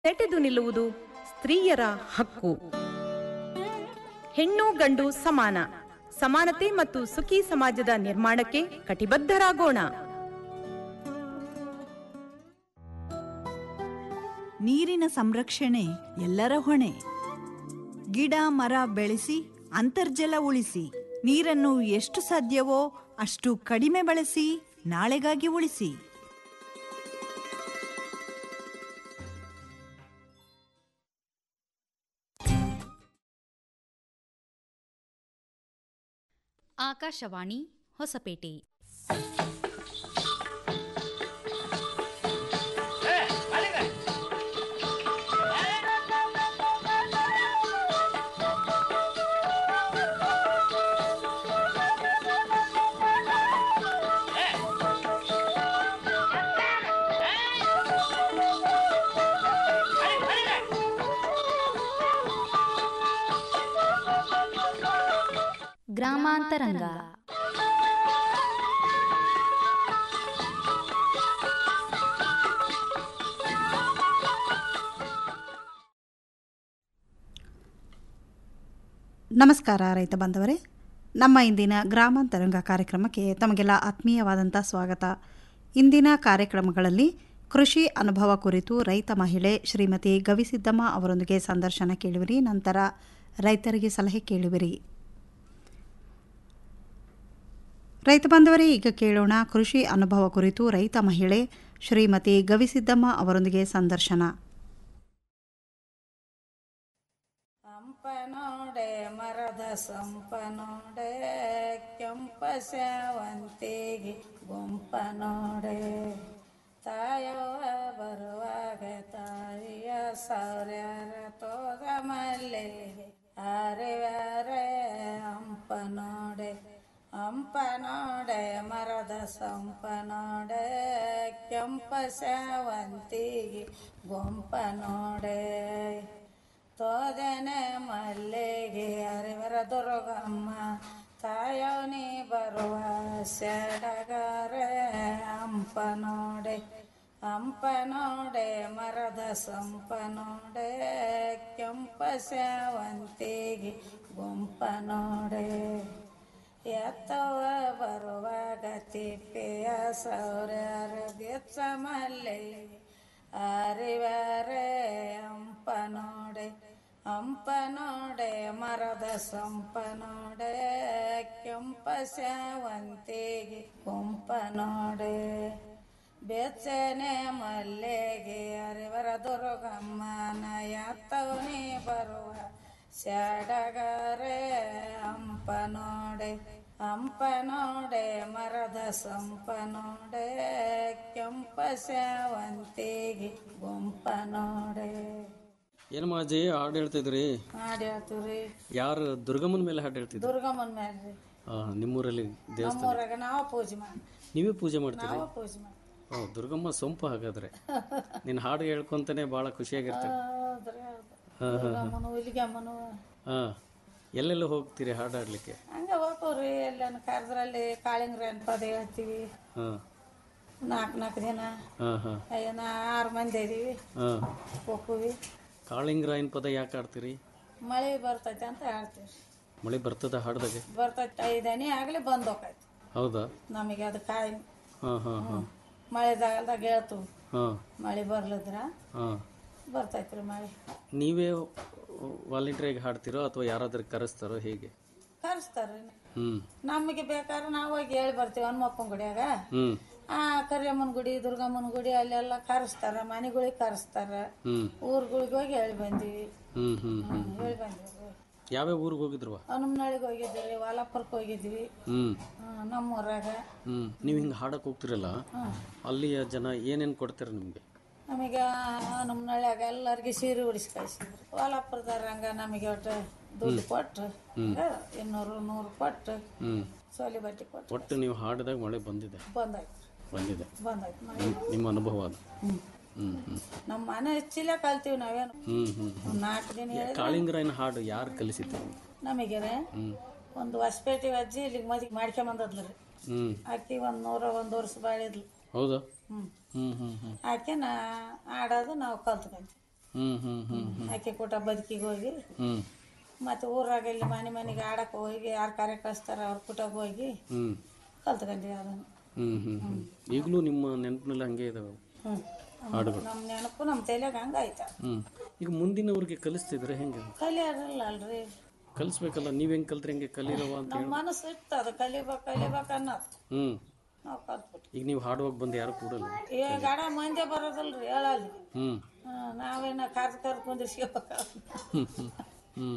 ಸೆಟೆದು ನಿಲ್ಲುವುದು ಸ್ತ್ರೀಯರ ಹಕ್ಕು ಹೆಣ್ಣು ಗಂಡು ಸಮಾನ ಸಮಾನತೆ ಮತ್ತು ಸುಖಿ ಸಮಾಜದ ನಿರ್ಮಾಣಕ್ಕೆ ಕಟಿಬದ್ಧರಾಗೋಣ ನೀರಿನ ಸಂರಕ್ಷಣೆ ಎಲ್ಲರ ಹೊಣೆ ಗಿಡ ಮರ ಬೆಳೆಸಿ ಅಂತರ್ಜಲ ಉಳಿಸಿ ನೀರನ್ನು ಎಷ್ಟು ಸಾಧ್ಯವೋ ಅಷ್ಟು ಕಡಿಮೆ ಬಳಸಿ ನಾಳೆಗಾಗಿ ಉಳಿಸಿ ಆಕಾಶವಾಣಿ ಹೊಸಪೇಟೆ ಗ್ರಾಮಾಂತರಂಗ ನಮಸ್ಕಾರ ರೈತ ಬಾಂಧವರೇ ನಮ್ಮ ಇಂದಿನ ಗ್ರಾಮಾಂತರಂಗ ಕಾರ್ಯಕ್ರಮಕ್ಕೆ ತಮಗೆಲ್ಲ ಆತ್ಮೀಯವಾದಂಥ ಸ್ವಾಗತ ಇಂದಿನ ಕಾರ್ಯಕ್ರಮಗಳಲ್ಲಿ ಕೃಷಿ ಅನುಭವ ಕುರಿತು ರೈತ ಮಹಿಳೆ ಶ್ರೀಮತಿ ಗವಿಸಿದ್ದಮ್ಮ ಅವರೊಂದಿಗೆ ಸಂದರ್ಶನ ಕೇಳುವಿರಿ ನಂತರ ರೈತರಿಗೆ ಸಲಹೆ ಕೇಳುವಿರಿ ರೈತ ಬಾಂಧವರೇ ಈಗ ಕೇಳೋಣ ಕೃಷಿ ಅನುಭವ ಕುರಿತು ರೈತ ಮಹಿಳೆ ಶ್ರೀಮತಿ ಗವಿಸಿದ್ದಮ್ಮ ಅವರೊಂದಿಗೆ ಸಂದರ್ಶನ ಹಂಪ ನೋಡೆ ಮರದ ಸಂಪ ನೋಡೆ ಕೆಂಪ ಸೇವಂತಿಗೆ ಗುಂಪ ನೋಡೆ ತಾಯವ್ವ ಬರುವಾಗ ತಾಯಿಯ ಸೌರ್ಯಾರ ತೋದ ಮಲ್ಲಿಗೆ ಆರಿವ್ಯಾರೆ ಹಂಪ ನೋಡೆ ಹಂಪ ನೋಡೆ ಮರದ ಸಂಪ ನೋಡೆ ಕೆಂಪ ಸೇವಂತಿಗೆ ಗುಂಪ ನೋಡೆ ತೋದನೆ ಮಲ್ಲಿಗೆ ಅರಿವರ ದುರ್ಗಮ್ಮ ತಾಯವನಿ ಬರುವ ಸೆಡಗರೆ ಹಂಪ ನೋಡೆ ಹಂಪ ನೋಡೆ ಮರದ ಸಂಪ ನೋಡೆ ಕೆಂಪ ಸೇವಂತಿಗೆ ಗುಂಪ ನೋಡೆ ಎತ್ತವ ಬರುವಾಗ ತಿಪ್ಪೆಯ ಸೌರ್ಯರ ಬೆಚ್ಚ ಮಲ್ಲಿಗೆ ಅರಿವಾರೆ ಹಂಪ ನೋಡೆ ಹಂಪ ನೋಡೆ ಮರದ ಸಂಪ ನೋಡೆ ಕೆಂಪ ಸೇವಂತಿಗೆ ಕುಂಪ ನೋಡೆ ಬೆಚ್ಚನೆ ಮಲ್ಲಿಗೆ ಅರಿವರ ದುರ್ಗಮ್ಮನ ಎತ್ತವನಿ ಬರುವ ಸ್ಯಾಡಗರೆ ಹಂಪ ನೋಡೆ ಹಂಪ ನೋಡೆ ಮರದ ಸಂಪ ನೋಡೆ ಕೆಂಪ ಸೇವಂತಿಗೆ ಗುಂಪ ನೋಡೆ ಏನು ಮಾಜಿ ಹಾಡು ಹೇಳ್ತಿದ್ರಿ ಮಾಡಿ ಹೇಳ್ತೀವ್ರಿ ಯಾರು ದುರ್ಗಮ್ಮನ ಮೇಲೆ ಹಾಡು ಹೇಳ್ತಿದ್ರು ದುರ್ಗಮ್ಮನ ಮೇಲ್ರಿ ನಿಮ್ಮೂರಲ್ಲಿ ದೇವಸ್ಥಾನ ನಮ್ಮೂರಾಗ ನಾವು ಪೂಜೆ ಮಾಡಿ ನೀವೇ ಪೂಜೆ ಮಾಡ್ತೀರಿ ನಾವು ಪೂಜೆ ಮಾಡಿ ಓ ದುರ್ಗಮ್ಮ ಸೊಂಪು ಹಾಗಾದ್ರೆ ನಿನ್ನ ಹಾಡು ಹೇಳ್ಕೊಂತಾನೆ ಭಾಳ ಖುಷಿಯಾಗಿರ್ತದೆ ಹೌದ್ರಿ ಹೌದು ದುರ್ಗಮ್ಮನು ಹುಲಿಗಮ್ಮನು ಹಾಂ ಎಲ್ಲೆಲ್ಲ ಹೋಗ್ತೀರಿ ಹಾಡು ಹಾಡ್ಲಿಕ್ಕೆ ಹಂಗ ಹೋಗ್ತೀವ್ರಿ ಎಲ್ಲನ ಕರೆದ್ರಲ್ಲಿ ಕಾಳಿಂಗ್ರ ಪದ ಹೇಳ್ತೀವಿ ಹಾಂ ನಾಲ್ಕು ನಾಲ್ಕು ದಿನ ಹಾಂ ಹಾಂ ಏನ ಆರು ಮಂದಿ ಇದೀವಿ ಹಾಂ ಹೋಗ್ತೀವಿ ಕಾಳಿಂಗರಾಯನ ಪದ ಯಾಕೆ ಆಡ್ತೀರಿ ಮಳೆ ಬರ್ತೈತೆ ಅಂತ ಹೇಳ್ತೀವಿ ಮಳೆ ಬರ್ತದ ಹಾಡ್ದಾಗೆ ಬರ್ತೈತೆ ಐದನೇ ಆಗಲಿ ಬಂದು ಹೋಗೈತೆ ಹೌದಾ ನಮಗೆ ಅದು ಕಾಯಿ ಹಾಂ ಹಾಂ ಹಾಂ ಮಳೆದಾಗಲ್ದಾಗ ಹೇಳ್ತು ಹಾಂ ಮಳೆ ಬರ್ಲಿದ್ರ ಹಾಂ ಬರ್ತೈತ್ರಿ ಮಳೆ ನೀವೇ ವಾಲಂಟಿಯರ್ಗೆ ಹಾಡ್ತೀರೋ ಅಥವಾ ಯಾರಾದ್ರೂ ಕರೆಸ್ತಾರೋ ಹೇಗೆ ಕರೆಸ್ತಾರ್ರಿ ಹ್ಞೂ ನಮಗೆ ಬೇಕಾದ್ರೆ ನಾವು ಹೋಗಿ ಹೇಳಿ ಬರ್ತೀವಿ ಹನುಮಪ್ಪನ ಗುಡಿಯಾಗ ಹ್ಞೂ ಆ ಕರಿಯಮ್ಮನ ಗುಡಿ ದುರ್ಗಮ್ಮನ ಗುಡಿ ಅಲ್ಲೆಲ್ಲ ಕರೆಸ್ತಾರ ಮನೆಗಳಿಗೆ ಕರೆಸ್ತಾರ ಹ್ಞೂ ಊರುಗಳಿಗೆ ಹೋಗಿ ಹೇಳಿ ಬಂದೀವಿ ಹ್ಞೂ ಹ್ಞೂ ಹ್ಞೂ ಹೇಳಿ ಬಂದೀವಿ ಯಾವ್ಯಾವ ಊರಿಗೆ ಹೋಗಿದ್ರುವ ಹನುಮನಳ್ಳಿಗೆ ಹೋಗಿದ್ವಿ ವಾಲಾಪುರಕ್ಕೆ ಹೋಗಿದ್ವಿ ಹ್ಞೂ ಹ್ಮ್, ನಮ್ಮೂರಾಗ ಹ್ಞೂ ನೀವು ಹಿಂಗೆ ಹಾಡಕ್ಕೆ ಹೋಗ್ತಿರಲ್ಲ ಅಲ್ಲಿಯ ಜನ ಏನೇನು ಕೊಡ್ತಾರೆ ನಿಮಗೆ ನಮಗೆ ಹನುಮನಳ್ಳಿಯಾಗ ಎಲ್ಲರಿಗೆ ಸೀರೆ ಉಡಿಸಿ ಕಳಿಸಿದ್ರು ವಾಲಾಪುರದವ್ರ ಹಂಗ ನಮಗೆ ಒಟ್ಟು ದುಡ್ಡು ಕೊಟ್ಟು ಹಂಗ ಇನ್ನೂರು ನೂರು ಕೊಟ್ಟು ಹ್ಞೂ ಸೋಲಿ ಬಟ್ಟೆ ಕೊಟ್ಟು ಒಟ್ಟು ನೀವು ಹಾಡಿದಾಗ ಮಳೆ ಬಂದಿದೆ ಬಂದಾಯ್ತು ಬಂದಿದೆ ಬಂದಾಯ್ತು ಮಳೆ ನಿಮ್- ನಿಮ್ಮ ಅನುಭವ ಅದು ಹ್ಞೂ ಹ್ಞೂ ನಮ್ಮ ಮನೆ ಹೆಚ್ಚಿಲ್ಲ ಕಲ್ತೀವಿ ನಾವೇನು ಹ್ಞೂ ಹ್ಞೂ ಒಂದ್ ನಾಲ್ಕು ದಿನ ಹೇಳಿದ್ರೆ ಕಾಳಿಂಗರಾಯನ ಹಾಡು ಯಾರು ಕಲಿಸಿದ್ರು ನಮಗೆ ಒಂದು ಹೊಸಪೇಟೆ ಅಜ್ಜಿ ಇಲ್ಲಿಗೆ ಮದಿಗೆ ಮಾಡ್ಕೊಂಬಂದದ್ಲು ರೀ ಹ್ಞೂ ಆಕಿ ಒಂದು ನೂರ ಒಂದು ವರ್ಷ ಬಾಳಿದ್ಲು ಹೌದಾ ಹ್ಞೂ ಹ್ಞೂ ಹ್ಞೂ ಹ್ಞೂ ಆಕೆ ನಾ ಆಡೋದು ನಾವು ಕಲ್ತ್ಕೊಂತೀವಿ ಹ್ಮ್ ಹ್ಮ್ ಹ್ಮ್ ಹ್ಮ್ ಆಕೆ ಕೊಟ್ಟ ಬದುಕಿಗೆ ಹೋಗಿ ಹ್ಮ್ ಮತ್ತೆ ಊರಾಗ ಇಲ್ಲಿ ಮನೆ ಮನೆಗೆ ಆಡಕ್ಕೆ ಹೋಗಿ ಯಾರು ಕಾರ್ಯ ಕಳಿಸ್ತಾರ ಅವ್ರ ಕುಟಾಗ ಹೋಗಿ ಹ್ಮ್ ಕಲ್ತ್ಕೊಂಡ್ವಿ ಅದನ್ನು ಹ್ಮ್ ಹ್ಮ್ ಹ್ಮ್ ಈಗಲೂ ನಿಮ್ಮ ನೆನಪಿನಲ್ಲಿ ಹಂಗೆ ಇದಾವೆ ಹ್ಞೂ ಹಾಡುಗಳು ನಮ್ಮ ನೆನಪು ನಮ್ಮ ತಲೆಯಾಗ ಹಂಗಾಯ್ತ ಹ್ಮ್ ಈಗ ಮುಂದಿನವ್ರಿಗೆ ಕಲಿಸ್ತಿದ್ರೆ ಹೆಂಗೆ ಕಲಿಯಾರಲ್ಲ ಅಲ್ರಿ ಕಲಿಸ್ಬೇಕಲ್ಲ ನೀವ್ ಹೆಂಗ್ ಕಲ್ತ್ರೆ ಹೆಂಗೆ ಕಲೀರವ ಅಂತ ನಮ್ಮ ಮನಸ್ಸು ಇತ್ತು ಅದು ಕಲಿಬೇಕು ಕಲಿಬೇಕು ಅನ್ನೋದು ಹ್ಮ್ ನಾವು ಕಲ್ತ್ಬಿಟ್ಟು ಈಗ ನೀವು ಹಾಡುವಾಗ ಬಂದು ಯಾರು ಕೂಡಲ್ಲ ಏ ಗಾಡ ಮಂದಿ ಬರೋದಲ್ರಿ ಹೇಳಲ್ಲಿ ಹ್ಮ್ ನಾವೇನ ಕರ್ದು ಕರ್ದು ಕುಂದಿರ್ಸ್ಕೋಬೇಕ ಹ್ಮ್ ಹ್ಮ್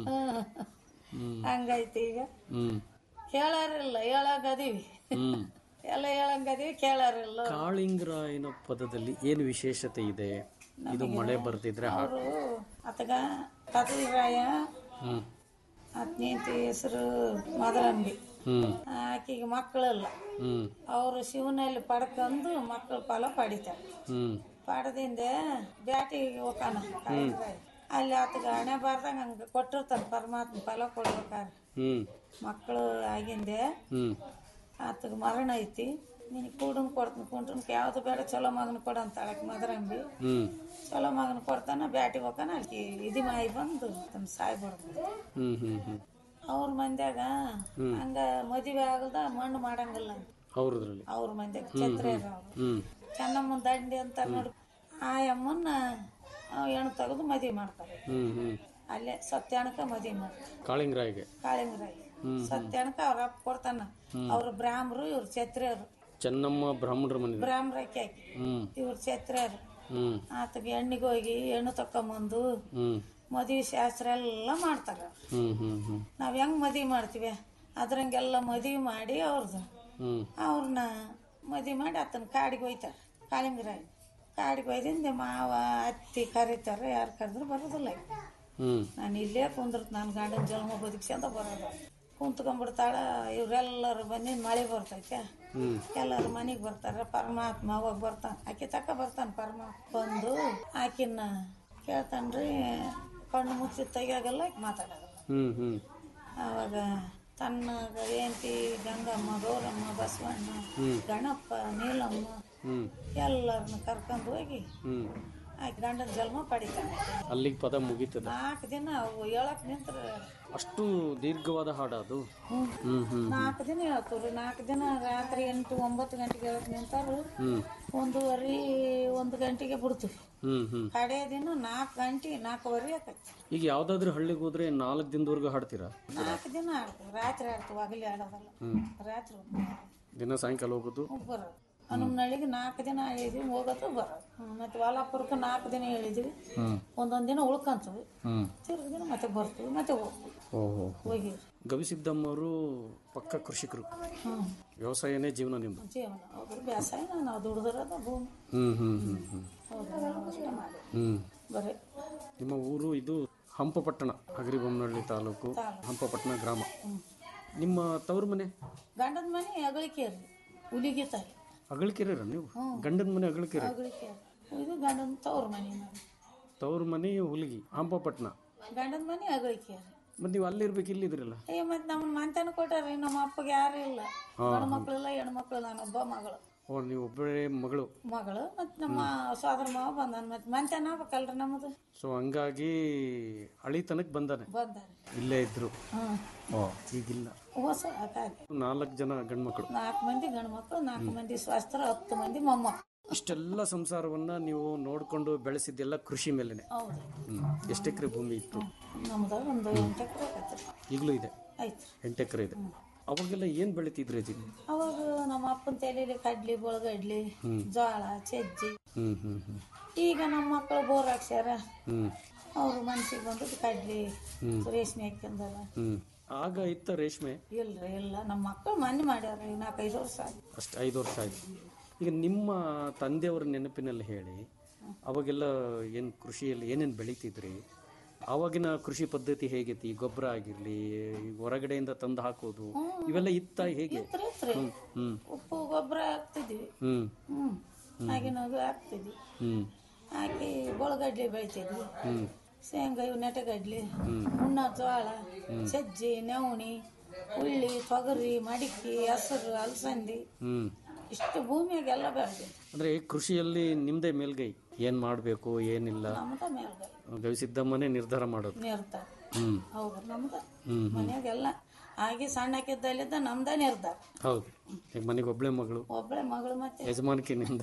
ಹ್ಮ್ ಹಂಗೈತಿ ಈಗ ಹ್ಮ್ ಕೇಳಾರಿಲ್ಲ ಹೇಳಂಗದೀವಿ ಹ್ಮ್ ಎಲ್ಲ ಹೇಳಂಗದೀವಿ ಕೇಳಾರಿಲ್ಲ ಕಾಳಿಂಗರಾಯನ ಪದದಲ್ಲಿ ಏನು ವಿಶೇಷತೆ ಇದೆ ಇದು ಮಳೆ ಬರ್ತಿದ್ರೆ ಹಾಡು ಅವರು ಅತಗ ಕದಲ್ರಾಯ ಹ್ಮ್ ಹತ್ನೇಂತಿ ಹೆಸರು ಮದರಂಬಿ ಹ್ಮ್ ಆಕಿಗೆ ಮಕ್ಕಳಲ್ಲ ಹ್ಮ್ ಅವರು ಶಿವನಲ್ಲಿ ಪಡ್ಕೊಂಡು ಮಕ್ಕಳ ಫಲ ಪಡಿತಾರೆ ಹ್ಮ್ ಪಡೆದಿಂದ ಬ್ಯಾಟಿಗೆ ಹೋಗಾನ ಕಾಳಿಂಗರಾಯ ಅಲ್ಲಿ ಆತಗ ಹಣೆ ಬಾರ್ದಂಗ ಹಂಗೆ ಕೊಟ್ಟಿರ್ತಾನೆ ಪರಮಾತ್ಮ ಫಲ ಕೊಡ್ಬೇಕಾರೆ ಹ್ಮ್ ಮಕ್ಕಳು ಆಗಿಂದೆ ಹ್ಮ್ ಆತಗ ಮರಣ ಐತಿ ನಿನಗೆ ಕೂಡನ್ ಕೊಡ್ತೀನಿ ಕುಂಟನ್ಗೆ ಯಾವ್ದು ಬೇಡ ಚಲೋ ಮಗನ ಕೊಡು ಅಂತ ಆಕೆ ಮದರಂಬಿ ಹ್ಮ್ ಚಲೋ ಮಗನ ಕೊಡ್ತಾನ ಬ್ಯಾಟಿ ಹೋಗಾನ ಆಕಿ ಇದಿ ಮಾಯಿ ಬಂದು ತನ್ನ ಸಾಯ್ಬಾರ್ದು ಹ್ಮ್ ಹ್ಮ್ ಹ್ಮ್ ಅವ್ರ ಮಂದ್ಯಾಗ ಹಂಗ ಮದುವೆ ಆಗಲ್ದ ಮಣ್ಣು ಮಾಡಂಗಿಲ್ಲ ಅಂತ ಅವ್ರದ್ರಲ್ಲಿ ಅವ್ರ ಮಂದ್ಯಾಗ ಛತ್ರಿ ಅವ್ರು ಹ್ಮ್ ಚೆನ್ನಮ್ಮನ ದಂಡಿ ಅಂತ ನೋಡಿ ಆ ಅಮ್ಮನ್ನ ಹೆಣ್ಣು ತೆಗೆದು ಮದುವೆ ಮಾಡ್ತಾರೆ ಹ್ಮ್ ಹ್ಮ್ ಅಲ್ಲೇ ಸತ್ಯಾಣಕ ಮದುವೆ ಮಾಡ್ತಾರೆ ಕಾಳಿಂಗರಾಯಿಗೆ ಕಾಳಿಂಗರಾಯಿ ಸತ್ಯಾಣಕ ಅವ್ರ ಅಪ್ಪ ಕೊಡ್ತಾನ ಅವ್ರ ಬ್ರಾಹ್ಮರು ಇವ್ರ ಛತ್ರಿಯರು ಚೆನ್ನಮ್ಮ ಬ್ರಾಹ್ಮಣರ ಮನೆ ಬ್ರಾಹ್ಮರಕ್ಕೆ ಹಾಕಿ ಹ್ಮ್ ಇವ್ರ ಛತ್ರಿಯರು ಹ್ಮ್ ಆತಗೆ ಹೆಣ್ಣಿಗೆ ಹೋಗಿ ಹೆಣ್ಣು ತಕೊಂಬಂದು ಹ್ಮ್ ಮದುವೆ ಶಾಸ್ತ್ರ ಎಲ್ಲ ಮಾಡ್ತಾರ ಹ್ಮ್ ಹ್ಮ್ ಹ್ಮ್ ನಾವು ಹೆಂಗ್ ಮದುವೆ ಮಾಡ್ತೀವಿ ಅದ್ರಂಗೆಲ್ಲ ಮದುವೆ ಮಾಡಿ ಅವ್ರದ್ದು ಹ್ಮ್ ಅವ್ರನ್ನ ಮದುವೆ ಮಾಡಿ ಆತನ ಕಾಡಿಗೆ ಒಯ್ತಾರೆ ಕಾಳಿಂಗರಾಯ ಕಾಡಿಗೆ ಒಯ್ದಿಂದ ಮಾವ ಅತ್ತಿ ಕರೀತಾರೆ ಯಾರು ಕರೆದ್ರು ಬರೋದಿಲ್ಲ ಆಕಿ. ಹ್ಮ್ ನಾನು ಇಲ್ಲೇ ಕುಂದಿರ್ತ ನನ್ನ ಗಂಡನ ಜನ್ಮ ಬದುಕ್ಸ್ಕೊಂಡ ಬರೋದು ಕುಂತ್ಕೊಂಡ್ಬಿಡ್ತಾಳ ಇವರೆಲ್ಲರೂ ಬಂದಿದ್ದು ಮಳೆ ಬರ್ತೈತೆ ಹ್ಮ್ ಎಲ್ಲರೂ ಮನೆಗೆ ಬರ್ತಾರೆ ಪರಮಾತ್ಮ ಅವಾಗ ಬರ್ತಾನೆ ಆಕೆ ತಕ್ಕ ಬರ್ತಾನೆ ಪರಮಾತ್ಮ ಬಂದು ಆಕಿನ ಕೇಳ್ತಾನ್ರಿ ಕಣ್ಣು ಮುಚ್ಚಿ ತೆಗಿಯಾಗಲ್ಲ ಆಕೆ ಮಾತಾಡೋಲ್ಲ ಹ್ಮ್ ಹ್ಮ್ ಆವಾಗ ತನ್ನ ಹೆಂಡತಿ ಗಂಗಮ್ಮ ಗೌರಮ್ಮ ಬಸವಣ್ಣ ಗಣಪ ನೀಲಮ್ಮ ಹ್ಮ್ ಎಲ್ಲರನ್ನ ಕರ್ಕೊಂಡು ಹೋಗಿ ಹ್ಮ್ ಆಕೆ ಗಂಡನ ಜನ್ಮ ಪಡಿತಾನೆ ಅಲ್ಲಿಗೆ ಪದ ಮುಗೀತದ ನಾಲ್ಕು ದಿನ ಅವು ಹೇಳಕ್ ನಿಂತ್ರೆ ಅಷ್ಟು ದೀರ್ಘವಾದ ಹಾಡು ಅದು ಹ್ಮ್ ಹ್ಮ್ ನಾಲ್ಕು ದಿನ ಹೇಳ್ತೀವ್ರಿ ನಾಲ್ಕು ದಿನ ರಾತ್ರಿ ಎಂಟು ಒಂಬತ್ತು ಗಂಟೆಗೆ ಹೇಳಕ್ ನಿಂತಾರು ಹ್ಮ್ ಒಂದೂವರೆ ಒಂದು ಗಂಟೆಗೆ ಬಿಡ್ತೀವಿ ಹ್ಮ್ ಹ್ಮ್ ಕಡೆ ದಿನ ನಾಲ್ಕು ಗಂಟೆ ನಾಲ್ಕುವರೆ ಆಕೈತಿ ಈಗ ಯಾವ್ದಾದ್ರು ಹಳ್ಳಿಗೆ ಹೋದ್ರೆ ನಾಲ್ಕು ದಿನದವರೆಗೂ ಹಾಡ್ತೀರಾ ನಾಲ್ಕು ದಿನ ಆಡ್ತೀವಿ ರಾತ್ರಿ ಆಡ್ತೀವಿ ಹಗಲಿ ಆಡೋದಲ್ಲ ರಾತ್ರಿ ದಿನ ಸಾಯಂಕಾಲ ಹೋಗೋದು ಬರೋದು ಹನುಮನಳ್ಳಿಗೆ ನಾಲ್ಕು ದಿನ ಹೇಳಿದ್ವಿ ಹೋಗೋದು ಬರೋದು ಹ್ಮ್, ಮತ್ತೆ ವಾಲಾಪುರಕ್ಕೆ ನಾಲ್ಕು ದಿನ ಹೇಳಿದ್ವಿ ಹ್ಮ್ ಒಂದೊಂದು ದಿನ ಉಳ್ಕೊಂತೀವಿ ಹ್ಮ್ ತಿರ್ಗಿ ದಿನ ಮತ್ತೆ ಬರ್ತೀವಿ ಮತ್ತೆ ಹೋಗ್ತೀವಿ ಓಹೋ ಹೋಗಿ ಗವಿಸಿದ್ದಮ್ಮ ಅವರು ಪಕ್ಕ ಕೃಷಿಕರು ಹ್ಞೂ ವ್ಯವಸಾಯನೇ ಜೀವನ ನಿಮ್ದು ಜೀವನ ಅವ್ರು ಬೇಸಾಯ ನಾವು ದುಡ್ದಿರೋದ ಭೂಮಿ ಹ್ಮ್ ಹ್ಮ್ ಹ್ಮ್ ಹ್ಮ್ ಹೌದು ನಾವು ಅಷ್ಟೇ ಮಾಡಿ ಹ್ಮ್ ಬರೀ ನಿಮ್ಮ ಊರು ಇದು ಹಂಪಪಟ್ಟಣ ಹಗರಿಬೊಮ್ಮನಹಳ್ಳಿ ತಾಲೂಕು ಹಂಪಪಟ್ಟಣ ಗ್ರಾಮ ನಿಮ್ಮ ತವ್ರ ಮನೆ ಗಂಡನ ಮನೆ ಅಗಳಿಕೇರಿ ಹುಲಿಗೆ ತಾಯಿ ಅಗಳಕೆರೆ ನೀವು ಗಂಡನ ಮನೆ ಅಗಳಕೆರೆ ಅಗಳಿಕೇರಿ ಇದು ಗಂಡನ ತವ್ರ ಮನೆ ನಾವು ತವ್ರ ಮನೆ ಹುಲಿಗಿ ಹಂಪಪಟ್ಟಣ ಗಂಡನ ಮನೆ ಅಗಳಿಕೇರಿ ಮತ್ತೆ ನೀವು ಅಲ್ಲಿರ್ಬೇಕು ಇಲ್ಲಿದ್ರಲ್ಲ ಏ ಮತ್ತೆ ನಮ್ಮ ಮಂತನ ಕೊಟ್ಟಾರಿ ನಮ್ಮ ಅಪ್ಪಗೆ ಯಾರು ಇಲ್ಲ ಗಂಡು ಮಕ್ಕಳಿಲ್ಲ ಹೆಣ್ಮಕ್ಳು ನಾನೊಬ್ಬ ಮಗಳು ಓ ನೀವು ಒಬ್ಬರೇ ಮಗಳು ಮಗಳು ಮತ್ತು ನಮ್ಮ ಸೋದರ ಮಾವ ಬಂದಾನ ಮತ್ತೆ ಮಂತನ ಆಗ್ಬೇಕಲ್ರಿ ನಮ್ಮದು ಸೊ ಹಂಗಾಗಿ ಅಳಿತನಕ್ಕೆ ಬಂದಾನೆ ಬಂದಾರೆ ಇಲ್ಲೇ ಇದ್ರು ಹ್ಞೂ ಓ ಈಗಿಲ್ಲ ಹೊಸ ಅದಾಗಿ ನಾಲ್ಕು ಜನ ಗಂಡ್ಮಕ್ಳು ನಾಲ್ಕು ಮಂದಿ ಗಂಡು ಮಕ್ಕಳು ನಾಲ್ಕು ಮಂದಿ ಸ್ವಸ್ತ್ರ ಹತ್ತು ಮಂದಿ ಮೊಮ್ಮಕ್ಕಳು ಇಷ್ಟೆಲ್ಲ ಸಂಸಾರವನ್ನ ನೀವು ನೋಡ್ಕೊಂಡು ಬೆಳೆಸಿದ್ದೆಲ್ಲ ಕೃಷಿ ಮೇಲೆನೆ ಹೌದು ಹ್ಮ್ ಎಷ್ಟು ಎಕರೆ ಭೂಮಿ ಇತ್ತು ನಮ್ದು ಒಂದು ಎಂಟು ಎಕರೆ ಆಗತ್ತೆ ಈಗಲೂ ಇದೆ ಐತ್ರಿ ಎಂಟು ಎಕರೆ ಇದೆ ಅವಾಗೆಲ್ಲ ಏನ್ ಬೆಳಿತಿದ್ರಿ ಅಜ್ಜಿ ಅವಾಗ ನಮ್ಮ ಅಪ್ಪನ ತಲೆಯಲ್ಲಿ ಕಡ್ಲಿ ಬಳಗಡ್ಲಿ ಜೋಳ ಸಜ್ಜಿ ಹ್ಮ್ ಹ್ಮ್ ಹ್ಮ್ ಈಗ ನಮ್ಮ ಮಕ್ಕಳು ಬೋರ್ ಹಾಕ್ಸ್ಯಾರ ಹ್ಮ್ ಅವ್ರ ಮನ್ಸಿಗೆ ಬಂದದ್ದು ಕಡ್ಲಿ ರೇಷ್ಮೆ ಹಾಕ್ಯಂದಲ್ಲ ಹ್ಮ್ ಆಗ ಇತ್ತ ರೇಷ್ಮೆ ಇಲ್ರಿ ಇಲ್ಲ ನಮ್ಮ ಮಕ್ಕಳು ಮನೆ ಮಾಡ್ಯಾರ ಈಗ ನಾಲ್ಕೈದು ವರ್ಷ ಆಯ್ತು ಅಷ್ಟು ಐದು ವರ್ಷ ಆಯ್ತು ಈಗ ನಿಮ್ಮ ತಂದೆಯವರ ನೆನಪಿನಲ್ಲಿ ಹೇಳಿ ಅವಾಗೆಲ್ಲ ಏನು ಕೃಷಿಯಲ್ಲಿ ಏನೇನು ಬೆಳಿತಿದ್ರಿ ಆವಾಗಿನ ಕೃಷಿ ಪದ್ಧತಿ ಹೇಗಿತ್ತು ಈ ಗೊಬ್ಬರ ಆಗಿರ್ಲಿ ಈ ಹೊರಗಡೆಯಿಂದ ತಂದು ಹಾಕೋದು ಇವೆಲ್ಲ ಇತ್ತ ಹೇಗೆ ಇತ್ರಿ ಇತ್ರಿ ಹ್ಮ್ ಉಪ್ಪು ಗೊಬ್ಬರ ಹಾಕ್ತಿದ್ವಿ ಹ್ಮ್ ಹ್ಞೂ ಆಗಿನಾಗ ಹಾಕ್ತಿದ್ವಿ ಹ್ಮ್ ಹಾಕಿ ಬಳಗಡ್ಲಿ ಬೆಳಿತಿದ್ವಿ ಹ್ಮ್ ಶೇಂಗಾ ಇವು ನೆಟಗಡ್ಲಿ ಉಣ್ಣ ಜೋಳ ಸಜ್ಜಿ ನವಣಿ ಉಳ್ಳಿ ತೊಗರಿ ಮಡಿಕೆ ಹೆಸರು ಅಲಸಂದಿ ಹ್ಮ್ ಇಷ್ಟು ಭೂಮಿಯಾಗ ಎಲ್ಲ ಬೆಳೆದಿವಿ ಅಂದ್ರೆ ಕೃಷಿಯಲ್ಲಿ ನಿಮ್ದೇ ಮೇಲ್ಗೈ ಏನ್ ಮಾಡ್ಬೇಕು ಏನಿಲ್ಲ ನಮ್ದ ಮೇಲ್ಗೈ ಗವಿಸಿದ್ದಮ್ಮನೇ ನಿರ್ಧಾರ ಮಾಡೋದು ನಿರ್ಧಾರ ಹ್ಮ್ ಹೌದು ನಮ್ದ ಹ್ಮ್ ಮನ್ಯಾಗೆಲ್ಲ ಆಗಿ ಸಣ್ಣಕ್ಕಿದ್ದಲ್ಲಿದ್ದ ನಮ್ದ ನಿರ್ಧಾರ ಹೌದು ಈಗ ಮನೆಗೆ ಒಬ್ಳೆ ಮಗಳು ಒಬ್ಬಳೆ ಮಗಳು ಮತ್ತೆ ಯಜಮಾನಿಕೆ ನಿಂದ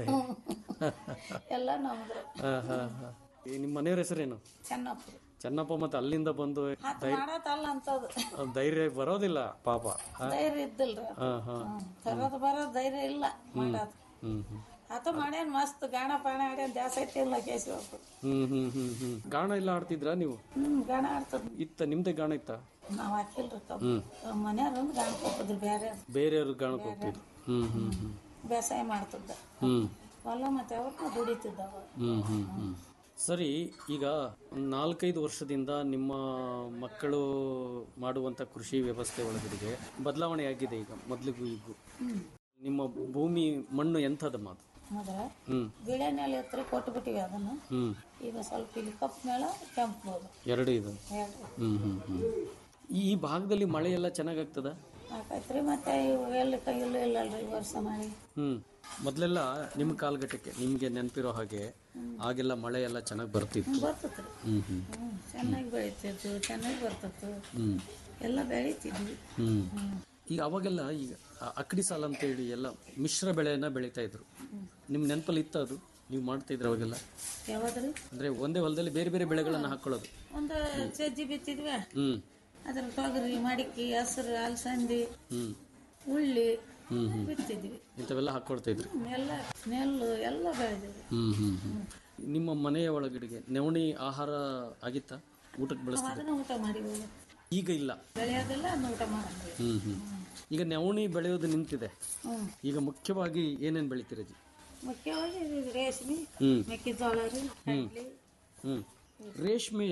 ಎಲ್ಲ ನಮ್ದು ಹಾ ಹಾ ಹಾ ಈ ನಿಮ್ಮ ಮನೆಯವ್ರ ಹೆಸರೇನು ಚೆನ್ನಪ್ಪ ಚೆನ್ನಪ್ಪ ಮತ್ತೆ ಅಲ್ಲಿಂದ ಬಂದು ಹತ್ತು ಮಾಡತ್ತಲ್ಲ ಅಂತದು ಆ, ಧೈರ್ಯ ಬರೋದಿಲ್ಲ ಪಾಪ ಹಾ ಧೈರ್ಯ ಇದ್ದಿಲ್ರಿ ಹಾ ಹಾ ತರೋದು ಬರೋದು ಧೈರ್ಯ ಇಲ್ಲ ಮಾಡೋದು ಹ್ಮ್ ಹ್ಮ್ ಆತ ಮಾಡ್ಯಾನ ಮಸ್ತ್ ಗಾಣ ಪಾಣ ಆಡ್ಯಾನ ಜಾಸ್ತಿ ಐತಿಲ್ಲ ಕೇಸಿ ಹೋಗ್ತು ಹ್ಮ್ ಹ್ಮ್ ಹ್ಮ್ ಹ್ಮ್ ಗಾಣ ಎಲ್ಲ ಆಡ್ತಿದ್ರಾ ನೀವು ಹ್ಮ್ ಗಾಣ ಆಡ್ತದ ಇತ್ತ ನಿಮ್ದೇ ಗಾಣ ಇತ್ತ ನಾವ್ ಹಾಕಿಲ್ರಿ ಕಬ್ಬು ಮನ್ಯಾರ ಗಾಣ ಕೊಟ್ಟಿದ್ರು ಬೇರೆ ಬೇರೆಯವ್ರ ಗಾಣಕ್ಕೆ ಹೋಗ್ತಿದ್ರು ಹ್ಮ್ ಹ್ಮ್ ಹ್ಮ್ ಬೇಸಾಯ ಮಾಡ್ತಿದ್ದ ಹ್ಮ್ ಹೊಲ ಮತ್ತೆ ಅವ್ರನ್ನ ದುಡಿತಿದ್ದವ ಹ್ಮ್ ಹ್ಮ್ ಹ್ಮ್ ಸರಿ ಈಗ ಒಂದ್ ನಾಲ್ಕೈದು ವರ್ಷದಿಂದ ನಿಮ್ಮ ಮಕ್ಕಳು ಮಾಡುವಂತ ಕೃಷಿ ವ್ಯವಸ್ಥೆ ಒಳಗಡೆಗೆ ಬದಲಾವಣೆ ಆಗಿದೆ ಈಗ ಮೊದಲಿಗೂ ಈಗೂ ನಿಮ್ಮ ಭೂಮಿ ಮಣ್ಣು ಎಂಥದಮ್ಮ ಅದು ಮೊದಲ ಹ್ಮ್ ಬಿಳೆ ನೆಲೆ ಹತ್ರ ಕೊಟ್ಟು ಬಿಟ್ಟಿವಿ ಅದನ್ನ ಹ್ಮ್ ಈಗ ಸ್ವಲ್ಪ ಇಲ್ಲಿ ಕಪ್ ಮೇಳ ಕೆಂಪು ಬೋದು ಎರಡು ಇದು ಎರಡು ಹ್ಮ್ ಹ್ಮ್ ಹ್ಮ್ ಈ ಭಾಗದಲ್ಲಿ ಮಳೆ ಎಲ್ಲ ಚೆನ್ನಾಗಾಗ್ತದ ಹಾಕೈತ್ರಿ ಮತ್ತೆ ಇವು ಎಲ್ಲಿ ಕೈಯಲ್ಲೂ ಇಲ್ಲಲ್ರಿ ಈ ವರ್ಷ ಮಾಡಿ ಹ್ಮ್ ಮೊದಲೆಲ್ಲ ನಿಮ್ಮ ಕಾಲಘಟ್ಟಕ್ಕೆ ನಿಮ್ಗೆ ನೆನಪಿರೋ ಹಾಗೆ ಆಗೆಲ್ಲ ಮಳೆ ಎಲ್ಲ ಚೆನ್ನಾಗಿ ಬರ್ತಿತ್ತು ಬರ್ತತ್ರಿ ಹ್ಮ್ ಹ್ಮ್ ಹ್ಮ್ ಚೆನ್ನಾಗಿ ಬೆಳಿತಿತ್ತು ಚೆನ್ನಾಗಿ ಬರ್ತತ್ತು ಹ್ಮ್ ಎಲ್ಲ ಬೆಳಿತಿದ್ವಿ ಹ್ಮ್ ಈಗ ಅವಾಗೆಲ್ಲ ಈಗ ಅ- ಅಕ್ಕಡಿ ಸಾಲ ಅಂತ ಹೇಳಿ ಎಲ್ಲ ಮಿಶ್ರ ಬೆಳೆಯನ್ನ ಬೆಳೀತಾ ಇದ್ರು ನಿಮ್ ನೆನಪಲ್ಲಿ ಇತ್ತ ಅದು ನೀವು ಮಾಡ್ತಾ ಇದ್ರ ಅವಾಗೆಲ್ಲ ಯಾವ್ದ್ರಿ ಅಂದ್ರೆ ಒಂದೇ ಹೊಲದಲ್ಲಿ ಬೇರೆ ಬೇರೆ ಬೆಳೆಗಳನ್ನ ಹಾಕೊಳ್ಳೋದು ಒಂದು ಸಜ್ಜಿ ಬಿತ್ತಿದ್ವಿ ಹ್ಮ್ ಅದ್ರ ತೊಗರಿ ಮಡಿಕೆ ಹಸ್ರು ಅಲಸಂದಿ ಹ್ಮ್ ಉಳ್ಳಿ ಹ್ಮ್ ಹ್ಮ್ ಬಿತ್ತಿದ್ವಿ ಇಂಥವೆಲ್ಲ ಹಾಕೊಳ್ತಾ ಇದ್ರಿ ಎಲ್ಲ ನೆಲ್ಲು ಎಲ್ಲ ಬೆಳೆದಿದ್ವಿ ಹ್ಮ್ ಹ್ಮ್ ಹ್ಮ್ ನಿಮ್ಮ ಮನೆಯ ಒಳಗಡೆಗೆ ನವಣಿ ಆಹಾರ ಆಗಿತ್ತಾ ಊಟಕ್ಕೆ ಬಳಸ್ತಿದ್ರು ಅದನ್ನ ಊಟ ಮಾಡಿವಿ ಈಗ ಇಲ್ಲ ಬೆಳೆಯೋದಿಲ್ಲ ಅದನ್ನ ಊಟ ಮಾಡಿದ್ವಿ ಹ್ಮ್ ಹ್ಮ್ ಈಗ ನವಣಿ ಬೆಳೆಯೋದು ನಿಂತಿದೆ ಹ್ಮ್ ಈಗ ಮುಖ್ಯವಾಗಿ ಏನೇನ್ ಬೆಳಿತೀರಜಿ ಮುಖ್ಯವಾಗಿ ಇದು ರೇಷ್ಮೆ ಹ್ಮ್ ಮೆಕ್ಕೆಜೋಳ ರೀ ಕಡ್ಲಿ ಹ್ಮ್ ರೇಷ್ಮೆ